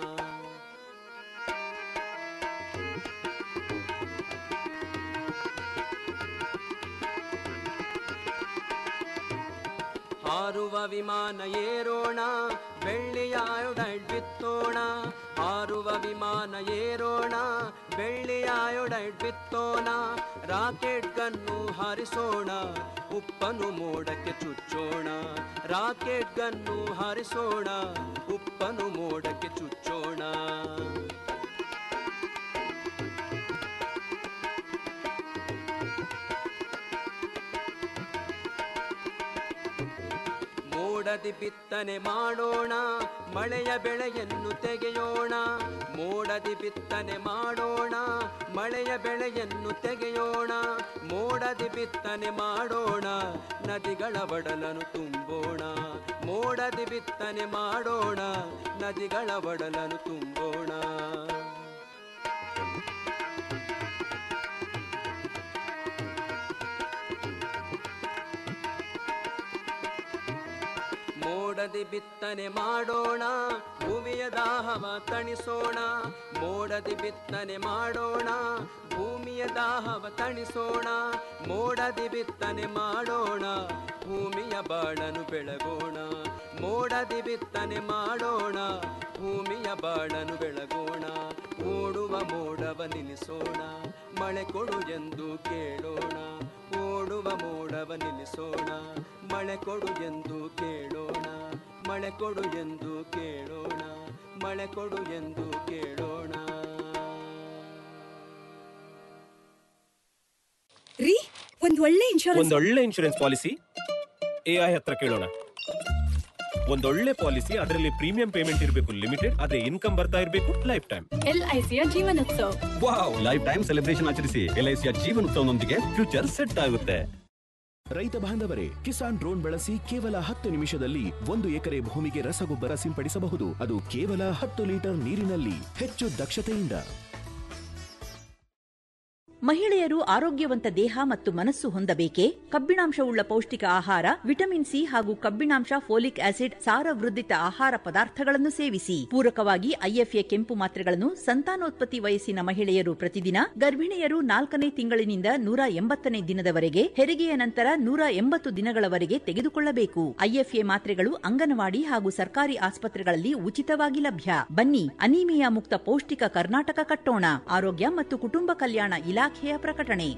ಹಾರುವ ವಿಮಾನ ಏರೋಣ ಬೆಳ್ಳಿಯ ಅಯೋಡೈಡ್ ಬಿತ್ತೋಣ ಹಾರುವ ವಿಮಾನ ಏರೋಣ ಬೆಳ್ಳಿಯ ಅಯೋಡೈಡ್ ಬಿತ್ತೋಣ ರಾಕೆಟ್ ಗನ್ನು ಹಾರಿಸೋಣ ಉಪ್ಪನ್ನು ಮೋಡಕ್ಕೆ ಚುಚ್ಚೋಣ ರಾಕೆಟ್ ಗನ್ನು ಹಾರಿಸೋಣ ಉಪ್ಪನ್ನು ಮೋಡಕ್ಕೆ ಚುಚ್ಚೋಣ ಮೋಡದಿ ಬಿತ್ತನೆ ಮಾಡೋಣ ಮಳೆಯ ಬೆಳೆಯನ್ನು ತೆಗೆಯೋಣ ಮೋಡದಿ ಬಿತ್ತನೆ ಮಾಡೋಣ ಮಳೆಯ ಬೆಳೆಯನ್ನು ತೆಗೆಯೋಣ ಮೋಡದಿ ಬಿತ್ತನೆ ಮಾಡೋಣ ನದಿಗಳ ಒಡಲನ್ನು ತುಂಬೋಣ ಮೋಡದಿ ಬಿತ್ತನೆ ಮಾಡೋಣ ನದಿಗಳ ಒಡಲನ್ನು ತುಂಬೋಣ ಮೋಡದಿ ಬಿತ್ತನೆ ಮಾಡೋಣ ಭೂಮಿಯ ದಾಹವ ತಣಿಸೋಣ ಮೋಡದಿ ಬಿತ್ತನೆ ಮಾಡೋಣ ಭೂಮಿಯ ದಾಹವ ತಣಿಸೋಣ ಮೋಡದಿ ಬಿತ್ತನೆ ಮಾಡೋಣ ಭೂಮಿಯ ಬಾಳನು ಬೆಳಗೋಣ ಮೋಡದಿ ಬಿತ್ತನೆ ಮಾಡೋಣ ಭೂಮಿಯ ಬಾಳನು ಬೆಳಗೋಣ ಓಡುವ ಮೋಡವ ನಿಲ್ಲಿಸೋಣ ಮಳೆ ಕೊಡು ಎಂದು ಕೇಳೋಣ ಓಡುವ ಮೋಡವ ನಿಲ್ಲಿಸೋಣ ಮಳೆ ಕೊಡು ಎಂದು ಕೇಳೋಣ ಮಳೆ ಕೊಡು ಎಂದು ಕೇಳೋಣ ಮಳೆ ಕೊಡು ಎಂದು ಕೇಳೋಣ ರೀ ಒಂದ್ ಒಳ್ಳೆ ಇನ್ಶೂರೆನ್ಸ್ ಒಂದೊಳ್ಳೆ ಇನ್ಶೂರೆನ್ಸ್ ಪಾಲಿಸಿ ಎ ಐ ಹತ್ರ ಕೇಳೋಣ ಒಂದೊಳ್ಳೆ ಪಾಲಿಸಿ ಅದರಲ್ಲಿ ಪ್ರೀಮಿಯಂ ಪೇಮೆಂಟ್ ಇರಬೇಕು ಲಿಮಿಟೆಡ್ ಅದೇ ಇನ್ಕಮ್ ಬರ್ತಾ ಇರಬೇಕು ಲೈಫ್ ಟೈಮ್ ಎಲ್ ಐ ಸಿಯ ಜೀವನೋತ್ಸವ ವಾವ್ ಲೈಫ್ ಟೈಮ್ ಸೆಲೆಬ್ರೇಷನ್ ಆಚರಿಸಿ ಎಲ್ ಐ ಸಿಯ ಜೀವನೋತ್ಸವನೊಂದಿಗೆ ಫ್ಯೂಚರ್ ಸೆಟ್ ಆಗುತ್ತೆ ರೈತ ಬಾಂಧವರೇ ಕಿಸಾನ್ ಡ್ರೋನ್ ಬಳಸಿ ಕೇವಲ ಹತ್ತು ನಿಮಿಷದಲ್ಲಿ ಒಂದು ಎಕರೆ ಭೂಮಿಗೆ ರಸಗೊಬ್ಬರ ಸಿಂಪಡಿಸಬಹುದು ಅದು ಕೇವಲ ಹತ್ತು ಲೀಟರ್ ನೀರಿನಲ್ಲಿ ಹೆಚ್ಚು ದಕ್ಷತೆಯಿಂದ ಮಹಿಳೆಯರು ಆರೋಗ್ಯವಂತ ದೇಹ ಮತ್ತು ಮನಸ್ಸು ಹೊಂದಬೇಕೇ ಕಬ್ಬಿಣಾಂಶವುಳ್ಳ ಪೌಷ್ಟಿಕ ಆಹಾರ ವಿಟಮಿನ್ ಸಿ ಹಾಗೂ ಕಬ್ಬಿಣಾಂಶ ಫೋಲಿಕ್ ಆಸಿಡ್ ಸಾರವೃದ್ಧಿತ ಆಹಾರ ಪದಾರ್ಥಗಳನ್ನು ಸೇವಿಸಿ ಪೂರಕವಾಗಿ ಐಎಫ್ಎ ಕೆಂಪು ಮಾತ್ರೆಗಳನ್ನು ಸಂತಾನೋತ್ಪತ್ತಿ ವಯಸ್ಸಿನ ಮಹಿಳೆಯರು ಪ್ರತಿದಿನ ಗರ್ಭಿಣಿಯರು ನಾಲ್ಕನೇ ತಿಂಗಳಿನಿಂದ ನೂರ ಎಂಬತ್ತನೇ ದಿನದವರೆಗೆ ಹೆರಿಗೆಯ ನಂತರ ನೂರ ಎಂಬತ್ತು ದಿನಗಳವರೆಗೆ ತೆಗೆದುಕೊಳ್ಳಬೇಕು ಐಎಫ್ಎ ಮಾತ್ರೆಗಳು ಅಂಗನವಾಡಿ ಹಾಗೂ ಸರ್ಕಾರಿ ಆಸ್ಪತ್ರೆಗಳಲ್ಲಿ ಉಚಿತವಾಗಿ ಲಭ್ಯ ಬನ್ನಿ ಅನೀಮಿಯಾ ಮುಕ್ತ ಪೌಷ್ಟಿಕ ಕರ್ನಾಟಕ ಕಟ್ಟೋಣ ಆರೋಗ್ಯ ಮತ್ತು ಕುಟುಂಬ ಕಲ್ಯಾಣ ಇಲಾಖೆಯ ಪ್ರಕಟಣೆ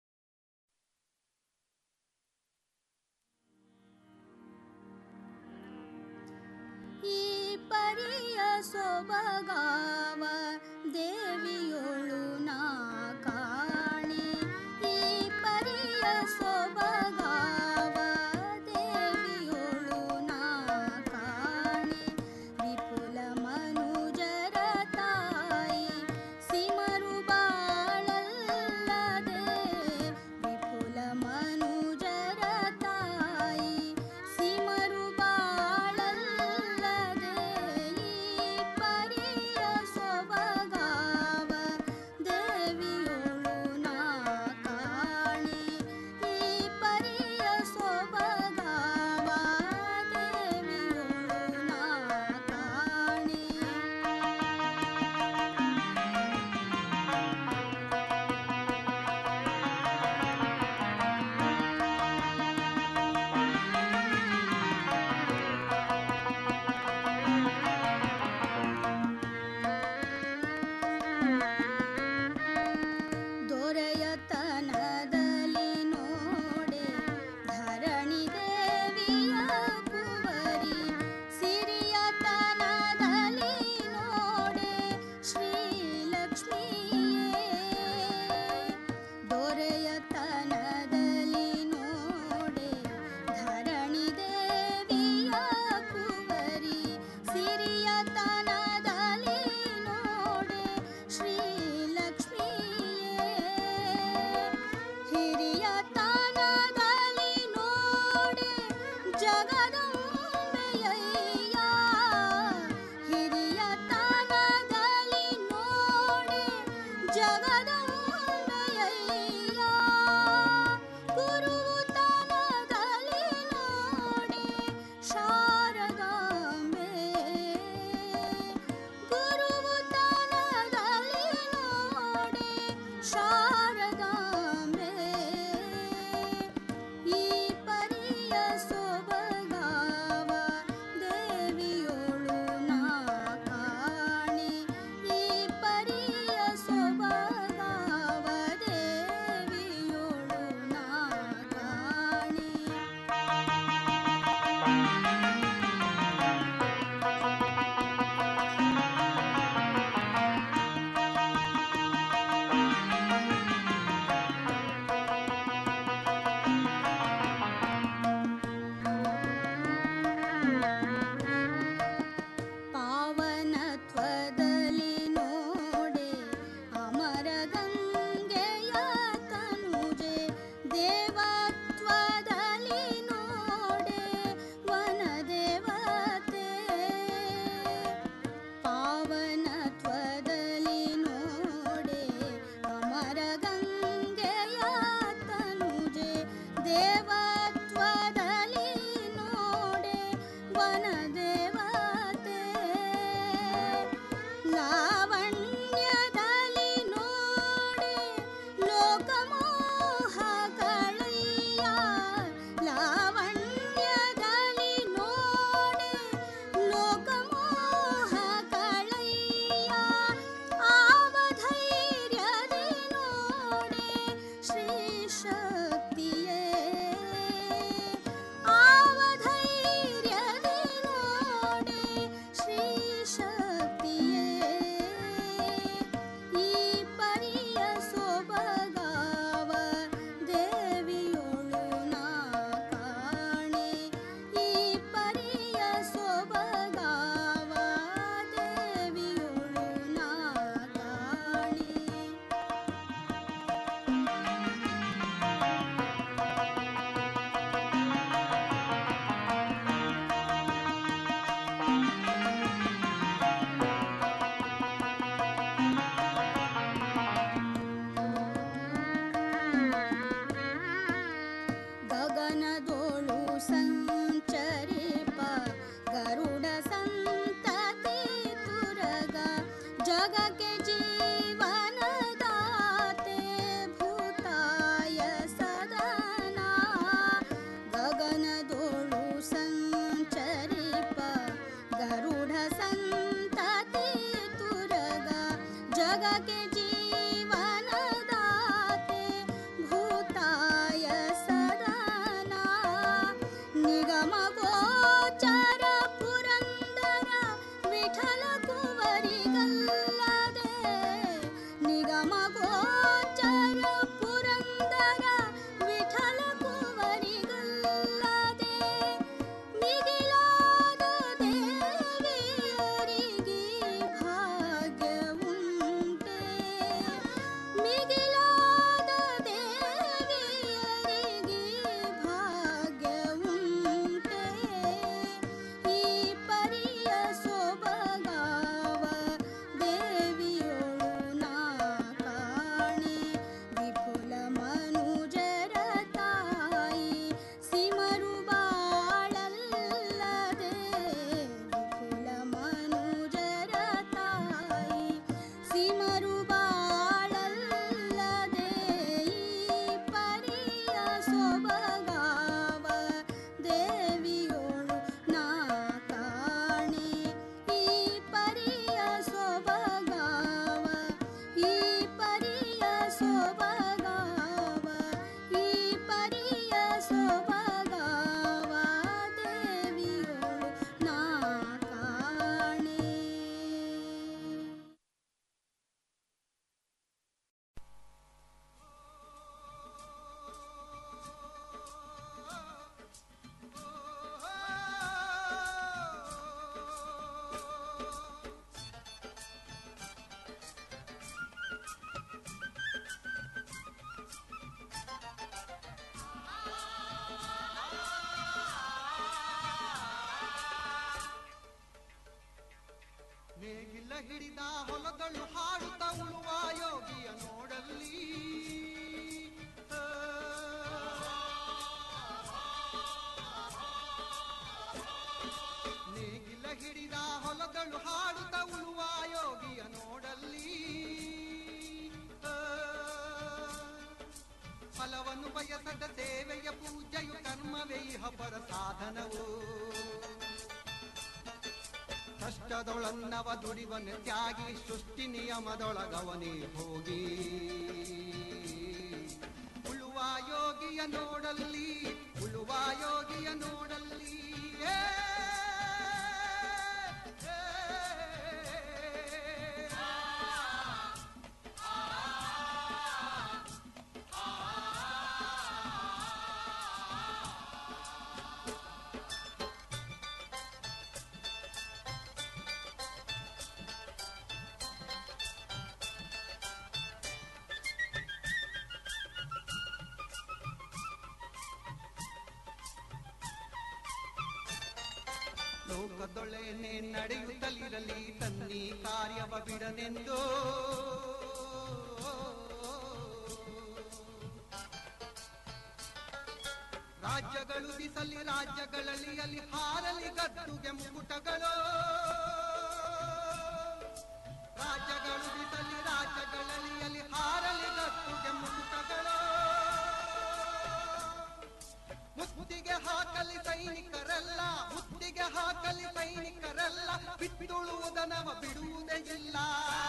ಈ ಪರಿಯ ಸೊಬಗಾವ ದೇವಿಯೊಳು ನಾ ಕಾಣೆ ಈ ಪರಿಯ ಸೊಬಗಾವ ದೇವಿಯೊಳು ನಾ ಕಾಣೆ ವಿಪುಲ ಜಗಕ್ಕೆ ಜೀವನದಾತೆ ಭೂತಾಯ ಸದನ ಗಗನದೋಳು ಸಂಚರಿಪ ಗರುಡ ಸಂತತಿ ತುರಗ ಜಗಕ್ಕೆ ಜೀವನದಾತೆ ಭೂತಾಯ ಸದನ ನಿಗಮ ಗೋಚರ ಪುರಂದರ ವಿಠಲ ಕುವರಿಗಲ್ಲದೆ ನಿಗಮ ಗೋಚರ ಪುರಂದರ ವಿಠಲ ಕುವರಿಗಲ್ಲದೆ ಮಿಗಿಲಾದ ದೇವಿಯರಿಗೆ ಭಾಗ್ಯವುಂಟೆ ಮಿಗಿಲಾದ ದೇವಿಯರಿಗೆ ಭಾಗ್ಯವುಂಟೆ ಈ ಪರಿಯ ಸೊಬಗಾವ ದೇವಿಯೊಳು ನಾ ಕಾಣೆ ವಿಪುಲ ಮನುಜರ ತಾಯಿ ಸಿಮರು ಬಾಳಲ್ಲದೆ ವಿಪುಲ ಮನುಜರ ತಾಯಿ ಸಿಮರು ಬಾಳಲ್ಲದೆ ಈ ಪರಿಯ ಸೊಬಗಾವ ದೇವಿಯೋಳು ನಾ ಕಾಣೆ ಈ ಪರಿಯ ಸೊಬಗಾವ ಈ ಪರಿಯ ಸೊಬಗಾವ ಈ ಪರಿಯ ಸೊಬಗಾವ ದೇವಿಯೋಳು ನಾ ಕಾಣೆ ನೇಗಿಲ ಹಿಡಿದ ಹೊಲಗಳು ಹಾಡುತ್ತ ಉಳುವ ಯೋಗಿಯ ನೋಡಲ್ಲಿ ಆ. ನೇಗಿಲ ಹಿಡಿದ ಹೊಲಗಳು ಹಾಡುತ್ತ ಉಳುವ ಯೋಗಿಯ ನೋಡಲ್ಲಿ ಆ. ಫಲವನ್ನು ಬಯಸದ ಸೇವೆಯ ಪೂಜೆಯು ಕರ್ಮವೇ ಇಹ ಪರ ಸಾಧನವು ಕಷ್ಟದೊಳನ್ನವ ದುಡಿವನ ತ್ಯಾಗಿ ಸೃಷ್ಟಿ ನಿಯಮದೊಳಗವನೇ ಹೋಗಿ ಉಳುವ ಯೋಗಿಯ ನೋಡಲ್ಲಿ ಉಳುವ ಯೋಗಿಯ ನೋಡಲ್ಲಿ ಏ, ಏ, ಲೋಕದೊಳೆನೆ ನಡೆಯುತ್ತಲಿರಲಿ ತನ್ನಿ ಕಾರ್ಯವ ಬಿಡನೆಂದು ರಾಜ್ಯಗಳು ಬಿಸಲಿ ರಾಜ್ಯಗಳಲ್ಲಿ ಅಲ್ಲಿ ಹಾರಲಿ ಗದ್ದುಗೆ ಮುಕುಟಗಳು ರಾಜ್ಯಗಳು ಬಿಸಲಿ ರಾಜ್ಯಗಳಲ್ಲಿ ಅಲ್ಲಿ ಹಾರಲಿ ಗದ್ದುಗೆ ಮುಕುಟಗಳು ಮುತ್ತಿಗೆ ಹಾಕಲಿ ಸೈನಿಕರೆಲ್ಲ ಮುತ್ತಿಗೆ ಹಾಕಲಿ ಸೈನಿಕರೆಲ್ಲ ಬಿತ್ತುಳುವುದನವ ಬಿಡುವುದೇ ಇಲ್ಲ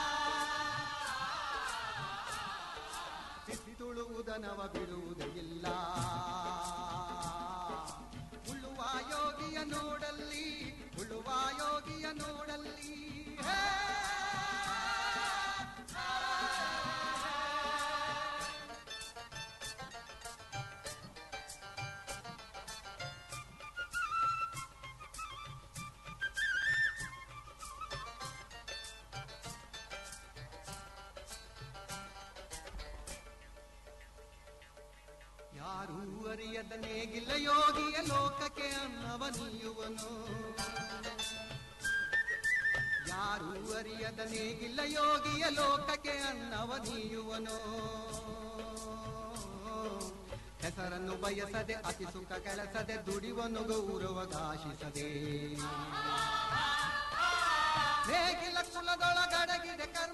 ಬಿತ್ತುಳುವುದನವ ಬಿಡುವುದೇ ಇಲ್ಲ ಉಳುವ ಯೋಗಿಯ ನೋಡಲ್ಲಿ ಉಳುವ ಯೋಗಿಯ ನೋಡಲ್ಲಿ ಹೇ ಯಾರೂ ಅರಿಯದ ನೇಗಿಲ್ಲ ಯೋಗಿಯ ಲೋಕಕ್ಕೆ ಅನ್ನವ ನೀಯುವನು ಯಾರೂ ಅರಿಯದ ನೇಗಿಲ್ಲ ಯೋಗಿಯ ಲೋಕಕ್ಕೆ ಅನ್ನವ ನೀಯುವನು ಹೆಸರನ್ನು ಬಯಸದೆ ಅತಿ ಸುಖ ಕೆಲಸದೆ ದುಡಿವನು ಗೌರವಗಾಶಿಸದೆ ನೇಗಿಲ ಕುಲದೊಳಗಡಗಿದೆ ಕರ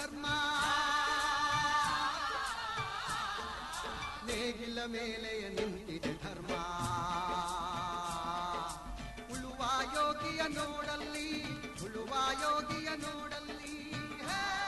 ಧರ್ಮ ನೇಗಿಲ ಮೇಲೆಯ ನಿಂತಿದೆ ಧರ್ಮ ಉಳುವ ಯೋಗಿಯ ನೋಡಲ್ಲಿ ಉಳುವ ಯೋಗಿಯ ನೋಡಲ್ಲಿ ಹೇ